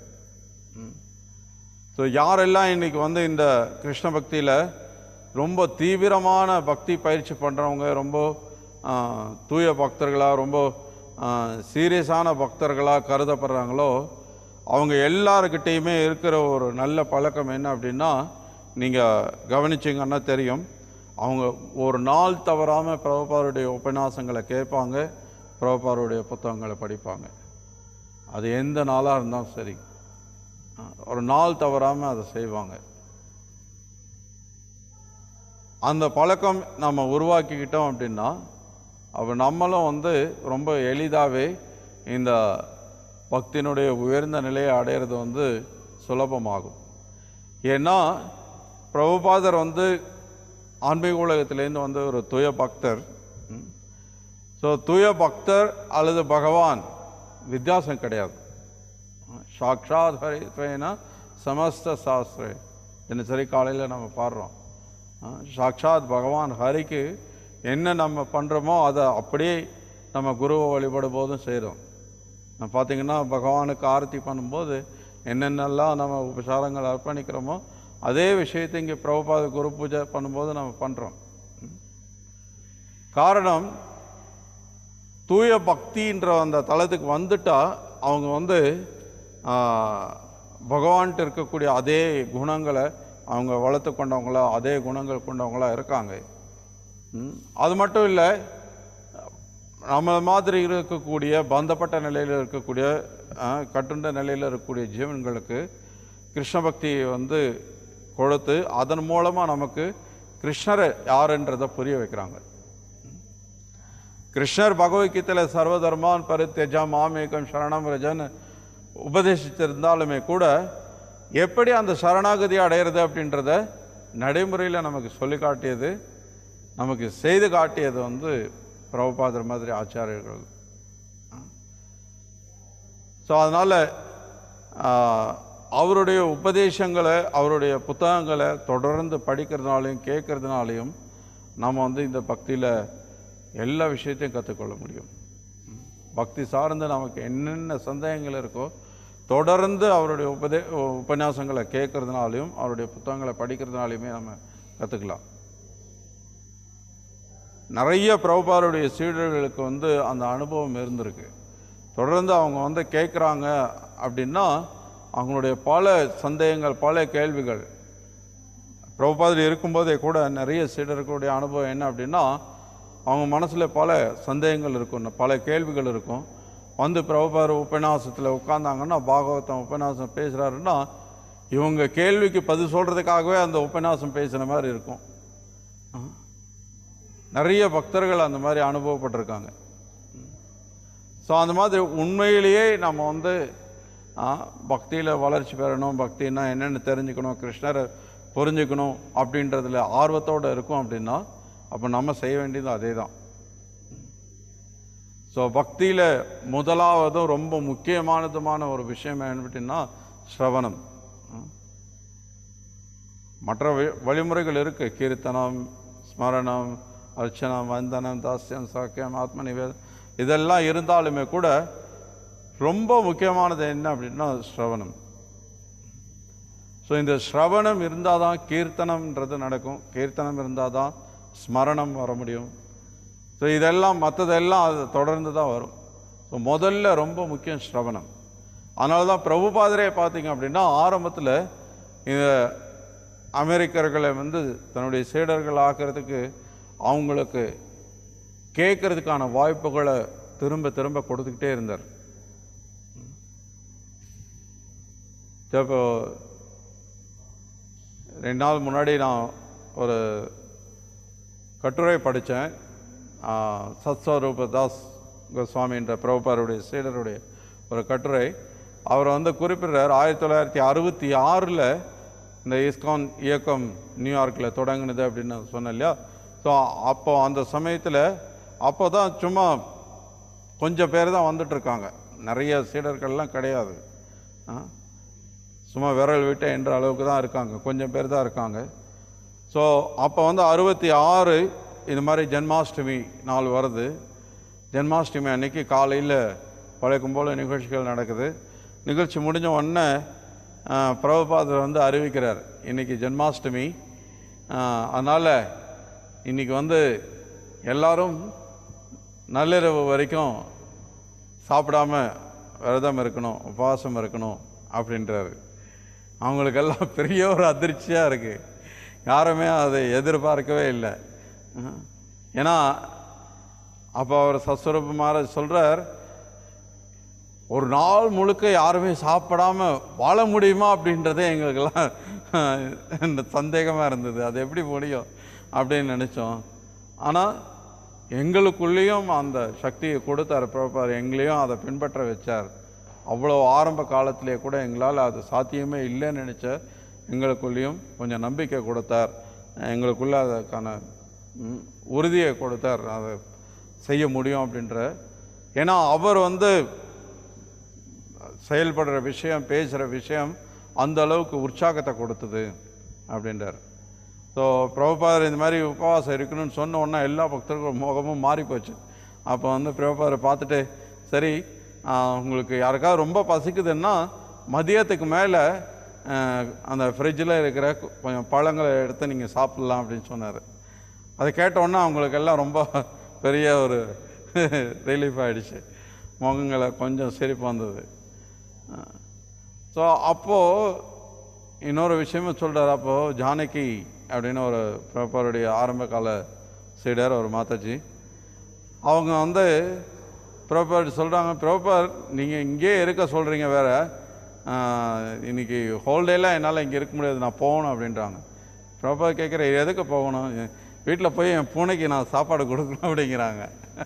ஸோ யாரெல்லாம் இன்றைக்கி வந்து இந்த கிருஷ்ண பக்தியில் ரொம்ப தீவிரமான பக்தி பயிற்சி பண்ணுறவங்க ரொம்ப ஆ, தூய பக்தர்களாக ரொம்ப சீரியஸான பக்தர்களாக கருதப்படுறாங்களோ அவங்க எல்லாருக்கிட்டேயுமே இருக்கிற ஒரு நல்ல பழக்கம் என்ன அப்படின்னா நீங்கள் கவனிச்சிங்கன்னா தெரியும் அவங்க ஒரு நாள் தவறாமல் பிரபுபாருடைய உபன்யாசங்களை கேட்பாங்க பிரபுபாருடைய புத்தகங்களை படிப்பாங்க அது எந்த நாளாக இருந்தாலும் சரி ஒரு நாள் தவறாமல் அதை செய்வாங்க அந்த பழக்கம் நம்ம உருவாக்கிக்கிட்டோம் அப்படின்னா அப்போ நம்மளும் வந்து ரொம்ப எளிதாகவே இந்த பக்தியினுடைய உயர்ந்த நிலையை அடையிறது வந்து சுலபமாகும் ஏன்னா பிரபுபாதர் வந்து ஆன்மீக உலகத்திலேருந்து வந்து ஒரு தூய பக்தர் ஸோ தூய பக்தர் அல்லது பகவான் வித்தியாசம் கிடையாது சாக்ஷாத் ஹரித்வேன சமஸ்த சாஸ்திரே தினசரி காலையில் நம்ம பாடுறோம் ஆ, சாக்ஷாத் பகவான் ஹரிக்கு என்ன நம்ம பண்ணுறோமோ அதை அப்படியே நம்ம குருவை வழிபடும் போதும் செய்கிறோம் நான் பார்த்தீங்கன்னா பகவானுக்கு ஆரத்தி பண்ணும்போது என்னென்னலாம் நம்ம உபசாரங்கள் அர்ப்பணிக்கிறோமோ அதே விஷயத்தை இங்கே பிரபுபாத குரு பூஜை பண்ணும்போது நம்ம பண்ணுறோம் காரணம் தூய பக்தின்ற அந்த தளத்துக்கு வந்துட்டா அவங்க வந்து ஆ, பகவான்கிட்ட இருக்கக்கூடிய அதே குணங்களை அவங்க வளர்த்து கொண்டவங்களா அதே குணங்கள் கொண்டவங்களா இருக்காங்க ம். அது மட்டும் இல்லை நம்ம மாதிரி இருக்கக்கூடிய பந்தப்பட்ட நிலையில் இருக்கக்கூடிய ஆ, கட்டுண்ட நிலையில் இருக்கக்கூடிய ஜீவன்களுக்கு கிருஷ்ண பக்தியை வந்து கொடுத்து அதன் மூலமாக நமக்கு கிருஷ்ணரை யாருன்றதை புரிய வைக்கிறாங்க கிருஷ்ணர் பகவத்கீதையில் சர்வதர்மான் பரித்தெஜா மாமேகம் சரணம் ரஜன் உபதேசித்திருந்தாலுமே கூட எப்படி அந்த சரணாகதி அடையிறது அப்படின்றத நடைமுறையில் நமக்கு சொல்லி காட்டியது நமக்கு செய்து காட்டியது வந்து பிரபுபாதர் மாதிரி ஆச்சாரியர்கள் ஸோ அதனால் அவருடைய உபதேசங்களை அவருடைய புத்தகங்களை தொடர்ந்து படிக்கிறதுனாலையும் கேட்கறதுனாலையும் நம்ம வந்து இந்த பக்தியில் எல்லா விஷயத்தையும் கற்றுக்கொள்ள முடியும் பக்தி சார்ந்து நமக்கு என்னென்ன சந்தேகங்கள் இருக்கோ தொடர்ந்து அவருடைய உபதே உபன்யாசங்களை கேட்கறதுனாலையும் அவருடைய புத்தகங்களை படிக்கிறதுனாலையுமே நம்ம கற்றுக்கலாம் நிறைய பிரபுபாருடைய சீடர்களுக்கு வந்து அந்த அனுபவம் இருந்திருக்கு தொடர்ந்து அவங்க வந்து கேட்குறாங்க அப்படின்னா அவங்களுடைய பல சந்தேகங்கள் பல கேள்விகள் பிரபுபாதில் இருக்கும்போதே கூட நிறைய சீடர்களுடைய அனுபவம் என்ன அப்படின்னா அவங்க மனசில் பல சந்தேகங்கள் இருக்கும் பல கேள்விகள் இருக்கும் வந்து பிரபுபார் உபன்யாசத்தில் உட்காந்தாங்கன்னா பாகவதம் உபன்யாசம் பேசுகிறாருன்னா இவங்க கேள்விக்கு பதில் சொல்கிறதுக்காகவே அந்த உபன்யாசம் பேசுன மாதிரி இருக்கும் நிறைய பக்தர்கள் அந்த மாதிரி அனுபவப்பட்டிருக்காங்க ஸோ அந்த மாதிரி உண்மையிலேயே நம்ம வந்து பக்தியில் வளர்ச்சி பெறணும் பக்தின்னா என்னென்னு தெரிஞ்சுக்கணும் கிருஷ்ணரை புரிஞ்சுக்கணும் அப்படின்றதுல ஆர்வத்தோடு இருக்கும் அப்படின்னா அப்போ நம்ம செய்ய வேண்டியது அதே தான் ஸோ பக்தியில் முதலாவதும் ரொம்ப முக்கியமானதுமான ஒரு விஷயம் என்ன அப்படின்னா ஸ்ரவணம் மற்ற வழி- வழிமுறைகள் இருக்குது கீர்த்தனம் ஸ்மரணம் அர்ச்சனம் வந்தனம் தாஸ்யம் சாக்கியம் ஆத்ம நிவேதம் இதெல்லாம் இருந்தாலுமே கூட ரொம்ப முக்கியமானது என்ன அப்படின்னா ஸ்ரவணம் ஸோ இந்த ஸ்ரவணம் இருந்தால் தான் கீர்த்தனம்ன்றது நடக்கும் கீர்த்தனம் இருந்தால் தான் ஸ்மரணம் வர முடியும் ஸோ இதெல்லாம் மற்றதெல்லாம் அது தொடர்ந்து தான் வரும் ஸோ முதல்ல ரொம்ப முக்கியம் ஸ்ரவணம் அதனால தான் பிரபுபாதரே பார்த்தீங்க அப்படின்னா ஆரம்பத்தில் இந்த அமெரிக்கர்களை வந்து தன்னுடைய சீடர்கள் ஆக்கிறதுக்கு அவங்களுக்கு கேட்கறதுக்கான வாய்ப்புகளை திரும்ப திரும்ப கொடுத்துக்கிட்டே இருந்தார் இப்போ ரெண்டு நாள் முன்னாடி நான் ஒரு கட்டுரை படித்தேன் சத்ஸ்வரூப தாஸ் கோஸ்வாமின்ற பிரபுபாருடைய சீடருடைய ஒரு கட்டுரை அவர் வந்து குறிப்பிடுறார் ஆயிரத்தி தொள்ளாயிரத்தி அறுபத்தி ஆறில் இந்த இஸ்கான் இயக்கம் நியூயார்க்கில் தொடங்குனது அப்படின்னு நான் சொன்னேன் இல்லையா ஸோ அப்போ அந்த சமயத்தில் அப்போ தான் சும்மா கொஞ்சம் பேர் தான் வந்துட்டுருக்காங்க நிறைய சீடர்கள்லாம் கிடையாது ஆ சும்மா விரல் விட்டு என்ற அளவுக்கு தான் இருக்காங்க கொஞ்சம் பேர் தான் இருக்காங்க ஸோ அப்போ வந்து அறுபத்தி ஆறு இது மாதிரி ஜென்மாஷ்டமி நாள் வருது ஜென்மாஷ்டமி அன்னைக்கு காலையில் வழக்கம் போல் நிகழ்ச்சிகள் நடக்குது நிகழ்ச்சி முடிஞ்ச உடனே ஆ, பிரபுபாதர் வந்து அறிவிக்கிறார் இன்னைக்கு ஜென்மாஷ்டமி அதனால் இன்னைக்கு வந்து எல்லாரும் நள்ளிரவு வரைக்கும் சாப்பிடாம விரதம் இருக்கணும் உபவாசம் இருக்கணும் அப்படின்றாரு அவங்களுக்கெல்லாம் பெரிய ஒரு அதிர்ச்சியாக இருக்குது யாருமே அதை எதிர்பார்க்கவே இல்லை அஹ். ஏன்னா அப்போ அவர் சஸ்வரூபமாக சொல்கிறார் ஒரு நாள் முழுக்க யாருமே சாப்பிடாம வாழ முடியுமா அப்படின்றதே எங்களுக்கெல்லாம் இந்த சந்தேகமாக இருந்தது அது எப்படி முடியும் அப்படின்னு நினச்சோம் ஆனால் எங்களுக்குள்ளேயும் அந்த சக்தியை கொடுத்தார் பிரபார் எங்களையும் அதை பின்பற்ற வச்சார் அவ்வளோ ஆரம்ப காலத்திலே கூட எங்களால் அது சாத்தியமே இல்லைன்னு நினச்ச எங்களுக்குள்ளேயும் கொஞ்சம் நம்பிக்கை கொடுத்தார் எங்களுக்குள்ள அதுக்கான ம், உறுதியை கொடுத்தார் அதை செய்ய முடியும் அப்படின்ற ஏன்னா அவர் வந்து செயல்படுற விஷயம் பேசுகிற விஷயம் அந்த அளவுக்கு உற்சாகத்தை கொடுத்தது அப்படின்றார் ஸோ பிரபுபாதர் இந்த மாதிரி உபவாசம் இருக்கணும்னு சொன்ன உடனே எல்லா பக்தர்கள் முகமும் மாறி போச்சு அப்போ வந்து பிரபுபாதரை பார்த்துட்டு சரி ஆஹ், உங்களுக்கு யாருக்காவது ரொம்ப பசிக்குதுன்னா மதியத்துக்கு மேலே அந்த ஃப்ரிட்ஜில் இருக்கிற கொ- கொஞ்சம் பழங்களை எடுத்து நீங்கள் சாப்பிட்லாம் அப்படின்னு சொன்னார் அதை கேட்டோன்னே அவங்களுக்கு எல்லாம் ரொம்ப பெரிய ஒரு ரிலீஃப் ஆயிடுச்சு முகங்களை கொஞ்சம் சிரிப்பு வந்தது ஸோ அப்போது இன்னொரு விஷயமும் சொல்கிறார் அப்போது ஜானகி அப்படின்னு ஒரு பிரபருடைய ஆரம்ப கால சீடர் ஒரு மாதாஜி அவங்க வந்து பிரபர் சொல்கிறாங்க பிரபர் நீங்கள் இங்கேயே இருக்க சொல்கிறீங்க வேற ஆஹ், இன்னைக்கு ஹோல்டேலாம் என்னால் இங்கே இருக்க முடியாது நான் போகணும் அப்படின்றாங்க பிரபர் கேட்குற எதுக்கு போகணும் வீட்டில் போய் என் பூனைக்கு நான் சாப்பாடு கொடுக்கணும் அப்படிங்கிறாங்க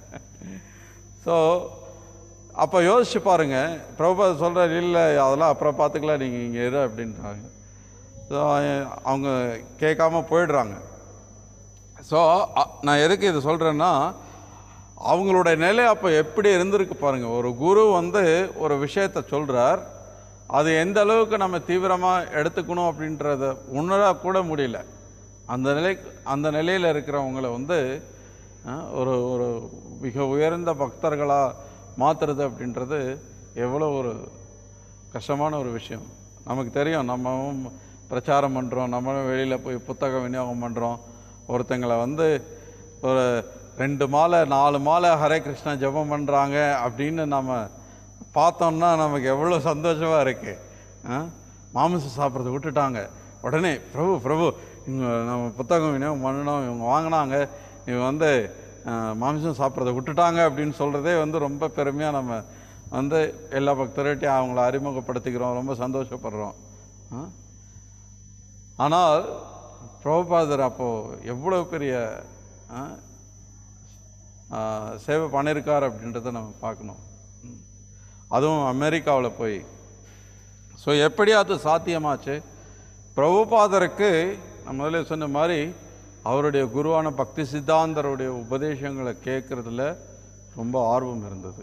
ஸோ அப்போ யோசிச்சு பாருங்க பிரபுபாத் சொல்கிறார் இல்லை அதெல்லாம் அப்புறம் பார்த்துக்கலாம் நீங்கள் இங்கே இரு அப்படின்றாங்க ஸோ அவங்க கேட்காம போயிடுறாங்க ஸோ நான் எதுக்கு இது சொல்கிறேன்னா அவங்களோட நிலை அப்போ எப்படி இருந்திருக்கு பாருங்க ஒரு குரு வந்து ஒரு விஷயத்த சொல்கிறார் அது எந்த அளவுக்கு நம்ம தீவிரமாக எடுத்துக்கணும் அப்படின்றத உணர கூட முடியல அந்த நிலை அந்த நிலையில் இருக்கிறவங்கள வந்து அஹ், ஒரு ஒரு மிக உயர்ந்த பக்தர்களாக மாற்றுறது அப்படின்றது எவ்வளோ ஒரு கஷ்டமான ஒரு விஷயம் நமக்கு தெரியும் நம்மவும் பிரச்சாரம் பண்ணுறோம் நம்மளும் வெளியில் போய் புத்தகம் விநியோகம் பண்ணுறோம் ஒருத்தங்களை வந்து ஒரு ரெண்டு மாலை நாலு மாலை ஹரே கிருஷ்ணா ஜெபம் பண்ணுறாங்க அப்படின்னு நம்ம பார்த்தோம்னா நமக்கு எவ்வளோ சந்தோஷமாக இருக்குது மாமிசம் சாப்பிட்றத விட்டுட்டாங்க உடனே பிரபு பிரபு இவங்க நம்ம புத்தகம் விநியோகம் பண்ணணும் இவங்க வாங்கினாங்க இவங்க வந்து அஹ், மாமிசம் சாப்பிட்றத விட்டுட்டாங்க அப்படின்னு சொல்கிறதே வந்து ரொம்ப பெருமையாக நம்ம வந்து எல்லா பக்தர்கிட்டையும் அவங்கள அறிமுகப்படுத்திக்கிறோம் ரொம்ப சந்தோஷப்படுறோம் ஆ? ஆனால் பிரபுபாதர் அப்போது எவ்வளோ பெரிய ஆ, ஆ, சேவை பண்ணியிருக்கார் அப்படின்றத நம்ம பார்க்கணும் ம். அதுவும் அமெரிக்காவில் போய் ஸோ எப்படி அது சாத்தியமாச்சு பிரபுபாதருக்கு நான் முதல்ல சொன்ன மாதிரி அவருடைய குருவான பக்தி சித்தாந்தருடைய உபதேசங்களை கேட்குறதுல ரொம்ப ஆர்வம் இருந்தது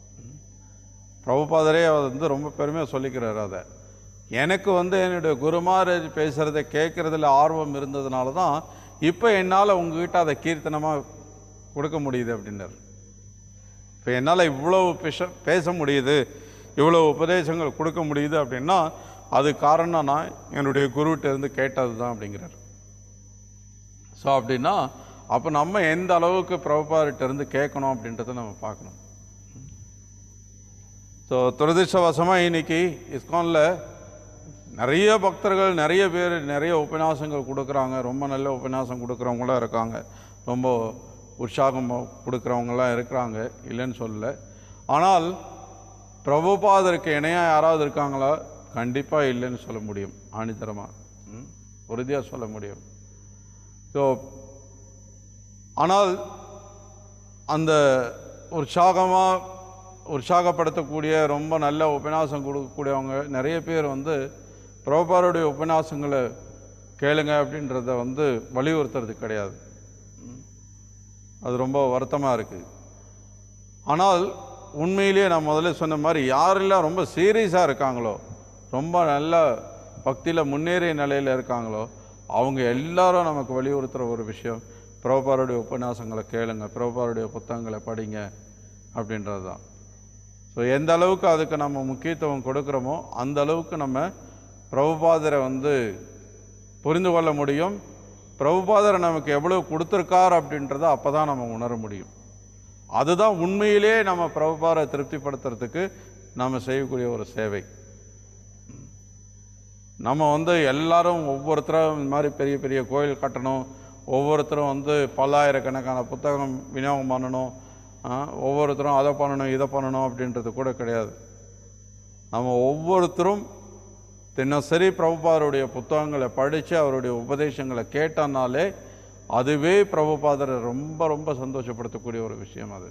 பிரபுபாதரே அவர் வந்து ரொம்ப பெருமையாக சொல்லிக்கிறார் அதை எனக்கு வந்து என்னுடைய குருமாரர் பேசுகிறத கேட்குறதுல ஆர்வம் இருந்ததுனால தான் இப்போ என்னால் உங்ககிட்ட அதை கீர்த்தனமாக கொடுக்க முடியுது அப்படின்னாரு இப்போ என்னால் இவ்வளோ பேச பேச முடியுது இவ்வளோ உபதேசங்கள் கொடுக்க முடியுது அப்படின்னா அது காரணம் நான் என்னுடைய குருகிட்ட இருந்து கேட்டது தான் அப்படிங்கிறார் ஸோ அப்படின்னா அப்போ நம்ம எந்த அளவுக்கு பிரபுபாரிட்ட இருந்து கேட்கணும் அப்படின்றத நம்ம பார்க்கணும் ஸோ துரதிருஷ்டவசமாக இன்னைக்கு இஸ்கானில் நிறைய பக்தர்கள் நிறைய பேர் நிறைய உபன்யாசங்கள் கொடுக்குறாங்க ரொம்ப நல்ல உபன்யாசம் கொடுக்குறவங்களாம் இருக்காங்க ரொம்ப உற்சாகம் கொடுக்குறவங்களாம் இருக்கிறாங்க இல்லைன்னு சொல்லல ஆனால் பிரபுபாதருக்கு இணையாக யாராவது இருக்காங்களா கண்டிப்பாக இல்லைன்னு சொல்ல முடியும் ஆணித்தரமாக உறுதியாக சொல்ல முடியும் ஸோ ஆனால் அந்த உற்சாகமாக உற்சாகப்படுத்தக்கூடிய ரொம்ப நல்ல உபன்யாசம் கொடுக்கக்கூடியவங்க நிறைய பேர் வந்து பிரபாருடைய உபன்யாசங்களை கேளுங்க அப்படின்றத வந்து வலியுறுத்துறது கிடையாது ம். அது ரொம்ப வருத்தமாக இருக்குது ஆனால் உண்மையிலேயே நான் முதல்ல சொன்ன மாதிரி யாரெல்லாம் ரொம்ப சீரியஸாக இருக்காங்களோ ரொம்ப நல்ல பக்தியில் முன்னேறிய நிலையில் இருக்காங்களோ அவங்க எல்லாரும் நமக்கு வலியுறுத்துகிற ஒரு விஷயம் பிரபுபாருடைய உபன்யாசங்களை கேளுங்க பிரபுபாருடைய புத்தகங்களை படிங்க அப்படின்றது தான் ஸோ எந்த அளவுக்கு அதுக்கு நம்ம முக்கியத்துவம் கொடுக்குறோமோ அந்த அளவுக்கு நம்ம பிரபுபாதரை வந்து புரிந்து கொள்ள முடியும் பிரபுபாதரை நமக்கு எவ்வளோ கொடுத்துருக்கார் அப்படின்றத அப்போ தான் நம்ம உணர முடியும் அதுதான் உண்மையிலே நம்ம பிரபுபாரை திருப்திப்படுத்துறதுக்கு நம்ம செய்யக்கூடிய ஒரு சேவை நம்ம வந்து எல்லாரும் ஒவ்வொருத்தரும் இந்த மாதிரி பெரிய பெரிய கோயில் கட்டணும் ஒவ்வொருத்தரும் வந்து பல்லாயிரக்கணக்கான புத்தகம் விநியோகம் பண்ணணும் ஆ, ஒவ்வொருத்தரும் அதை பண்ணணும் இதை பண்ணணும் அப்படின்றது கூட கிடையாது நம்ம ஒவ்வொருத்தரும் தினசரி பிரபுபாதருடைய புத்தகங்களை படித்து அவருடைய உபதேசங்களை கேட்டனாலே அதுவே பிரபுபாதரை ரொம்ப ரொம்ப சந்தோஷப்படுத்தக்கூடிய ஒரு விஷயம் அது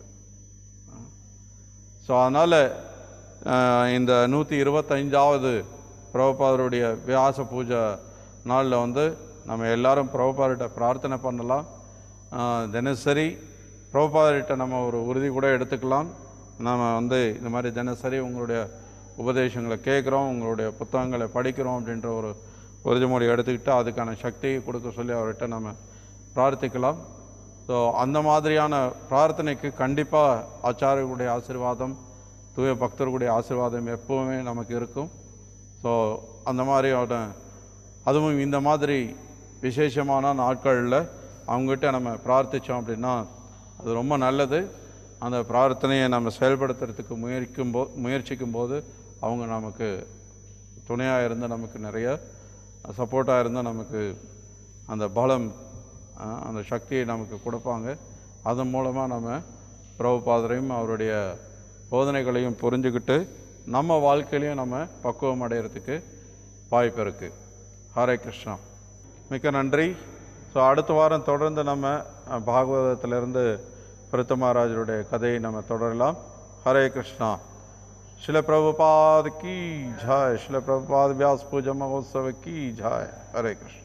ஸோ அதனால் இந்த நூற்றி இருபத்தஞ்சாவது பிரபுபாதருடைய வியாச பூஜை நாளில் வந்து நம்ம எல்லாரும் பிரபுபாதர்கிட்ட பிரார்த்தனை பண்ணலாம் ஆஹ் தினசரி பிரபுபாதர்கிட்ட நம்ம ஒரு உறுதி கூட எடுத்துக்கலாம் நம்ம வந்து இந்த மாதிரி தினசரி உங்களுடைய உபதேசங்களை கேட்குறோம் உங்களுடைய புத்தகங்களை படிக்கிறோம் அப்படின்ற ஒரு உறுதிமொழி எடுத்துக்கிட்டு அதுக்கான சக்தியை கொடுக்க சொல்லி அவர்கிட்ட நம்ம பிரார்த்திக்கலாம் ஸோ அந்த மாதிரியான பிரார்த்தனைக்கு கண்டிப்பாக ஆச்சாரியர்களுடைய ஆசீர்வாதம் தூய பக்தர்களுடைய ஆசீர்வாதம் எப்பவுமே நமக்கு இருக்கும் ஸோ அந்த மாதிரியான அதுவும் இந்த மாதிரி விசேஷமான நாட்களில் அவங்ககிட்ட நம்ம பிரார்த்தித்தோம் அப்படின்னா அது ரொம்ப நல்லது அந்த பிரார்த்தனையை நம்ம செயல்படுத்துறதுக்கு முயற்சிக்கும் போ முயற்சிக்கும் போது அவங்க நமக்கு துணையாக இருந்து நமக்கு நிறைய சப்போர்ட்டாக இருந்து நமக்கு அந்த பலம் அஹ், அந்த சக்தியை நமக்கு கொடுப்பாங்க அதன் மூலமாக நம்ம பிரபுபாதரையும் அவருடைய போதனைகளையும் புரிஞ்சுக்கிட்டு நம்ம வாழ்க்கையிலையும் நம்ம பக்குவம் அடையிறதுக்கு வாய்ப்பு இருக்குது ஹரே கிருஷ்ணா மிக்க நன்றி ஸோ அடுத்த வாரம் தொடர்ந்து நம்ம அஹ், பாகவதத்திலிருந்து பிரத்த மகாராஜருடைய கதையை நம்ம தொடரலாம் ஹரே கிருஷ்ணா शिल प्रभुपाद की जय शिल प्रभुपाद व्यास पूजा महोत्सव की जय हरे कृष्ण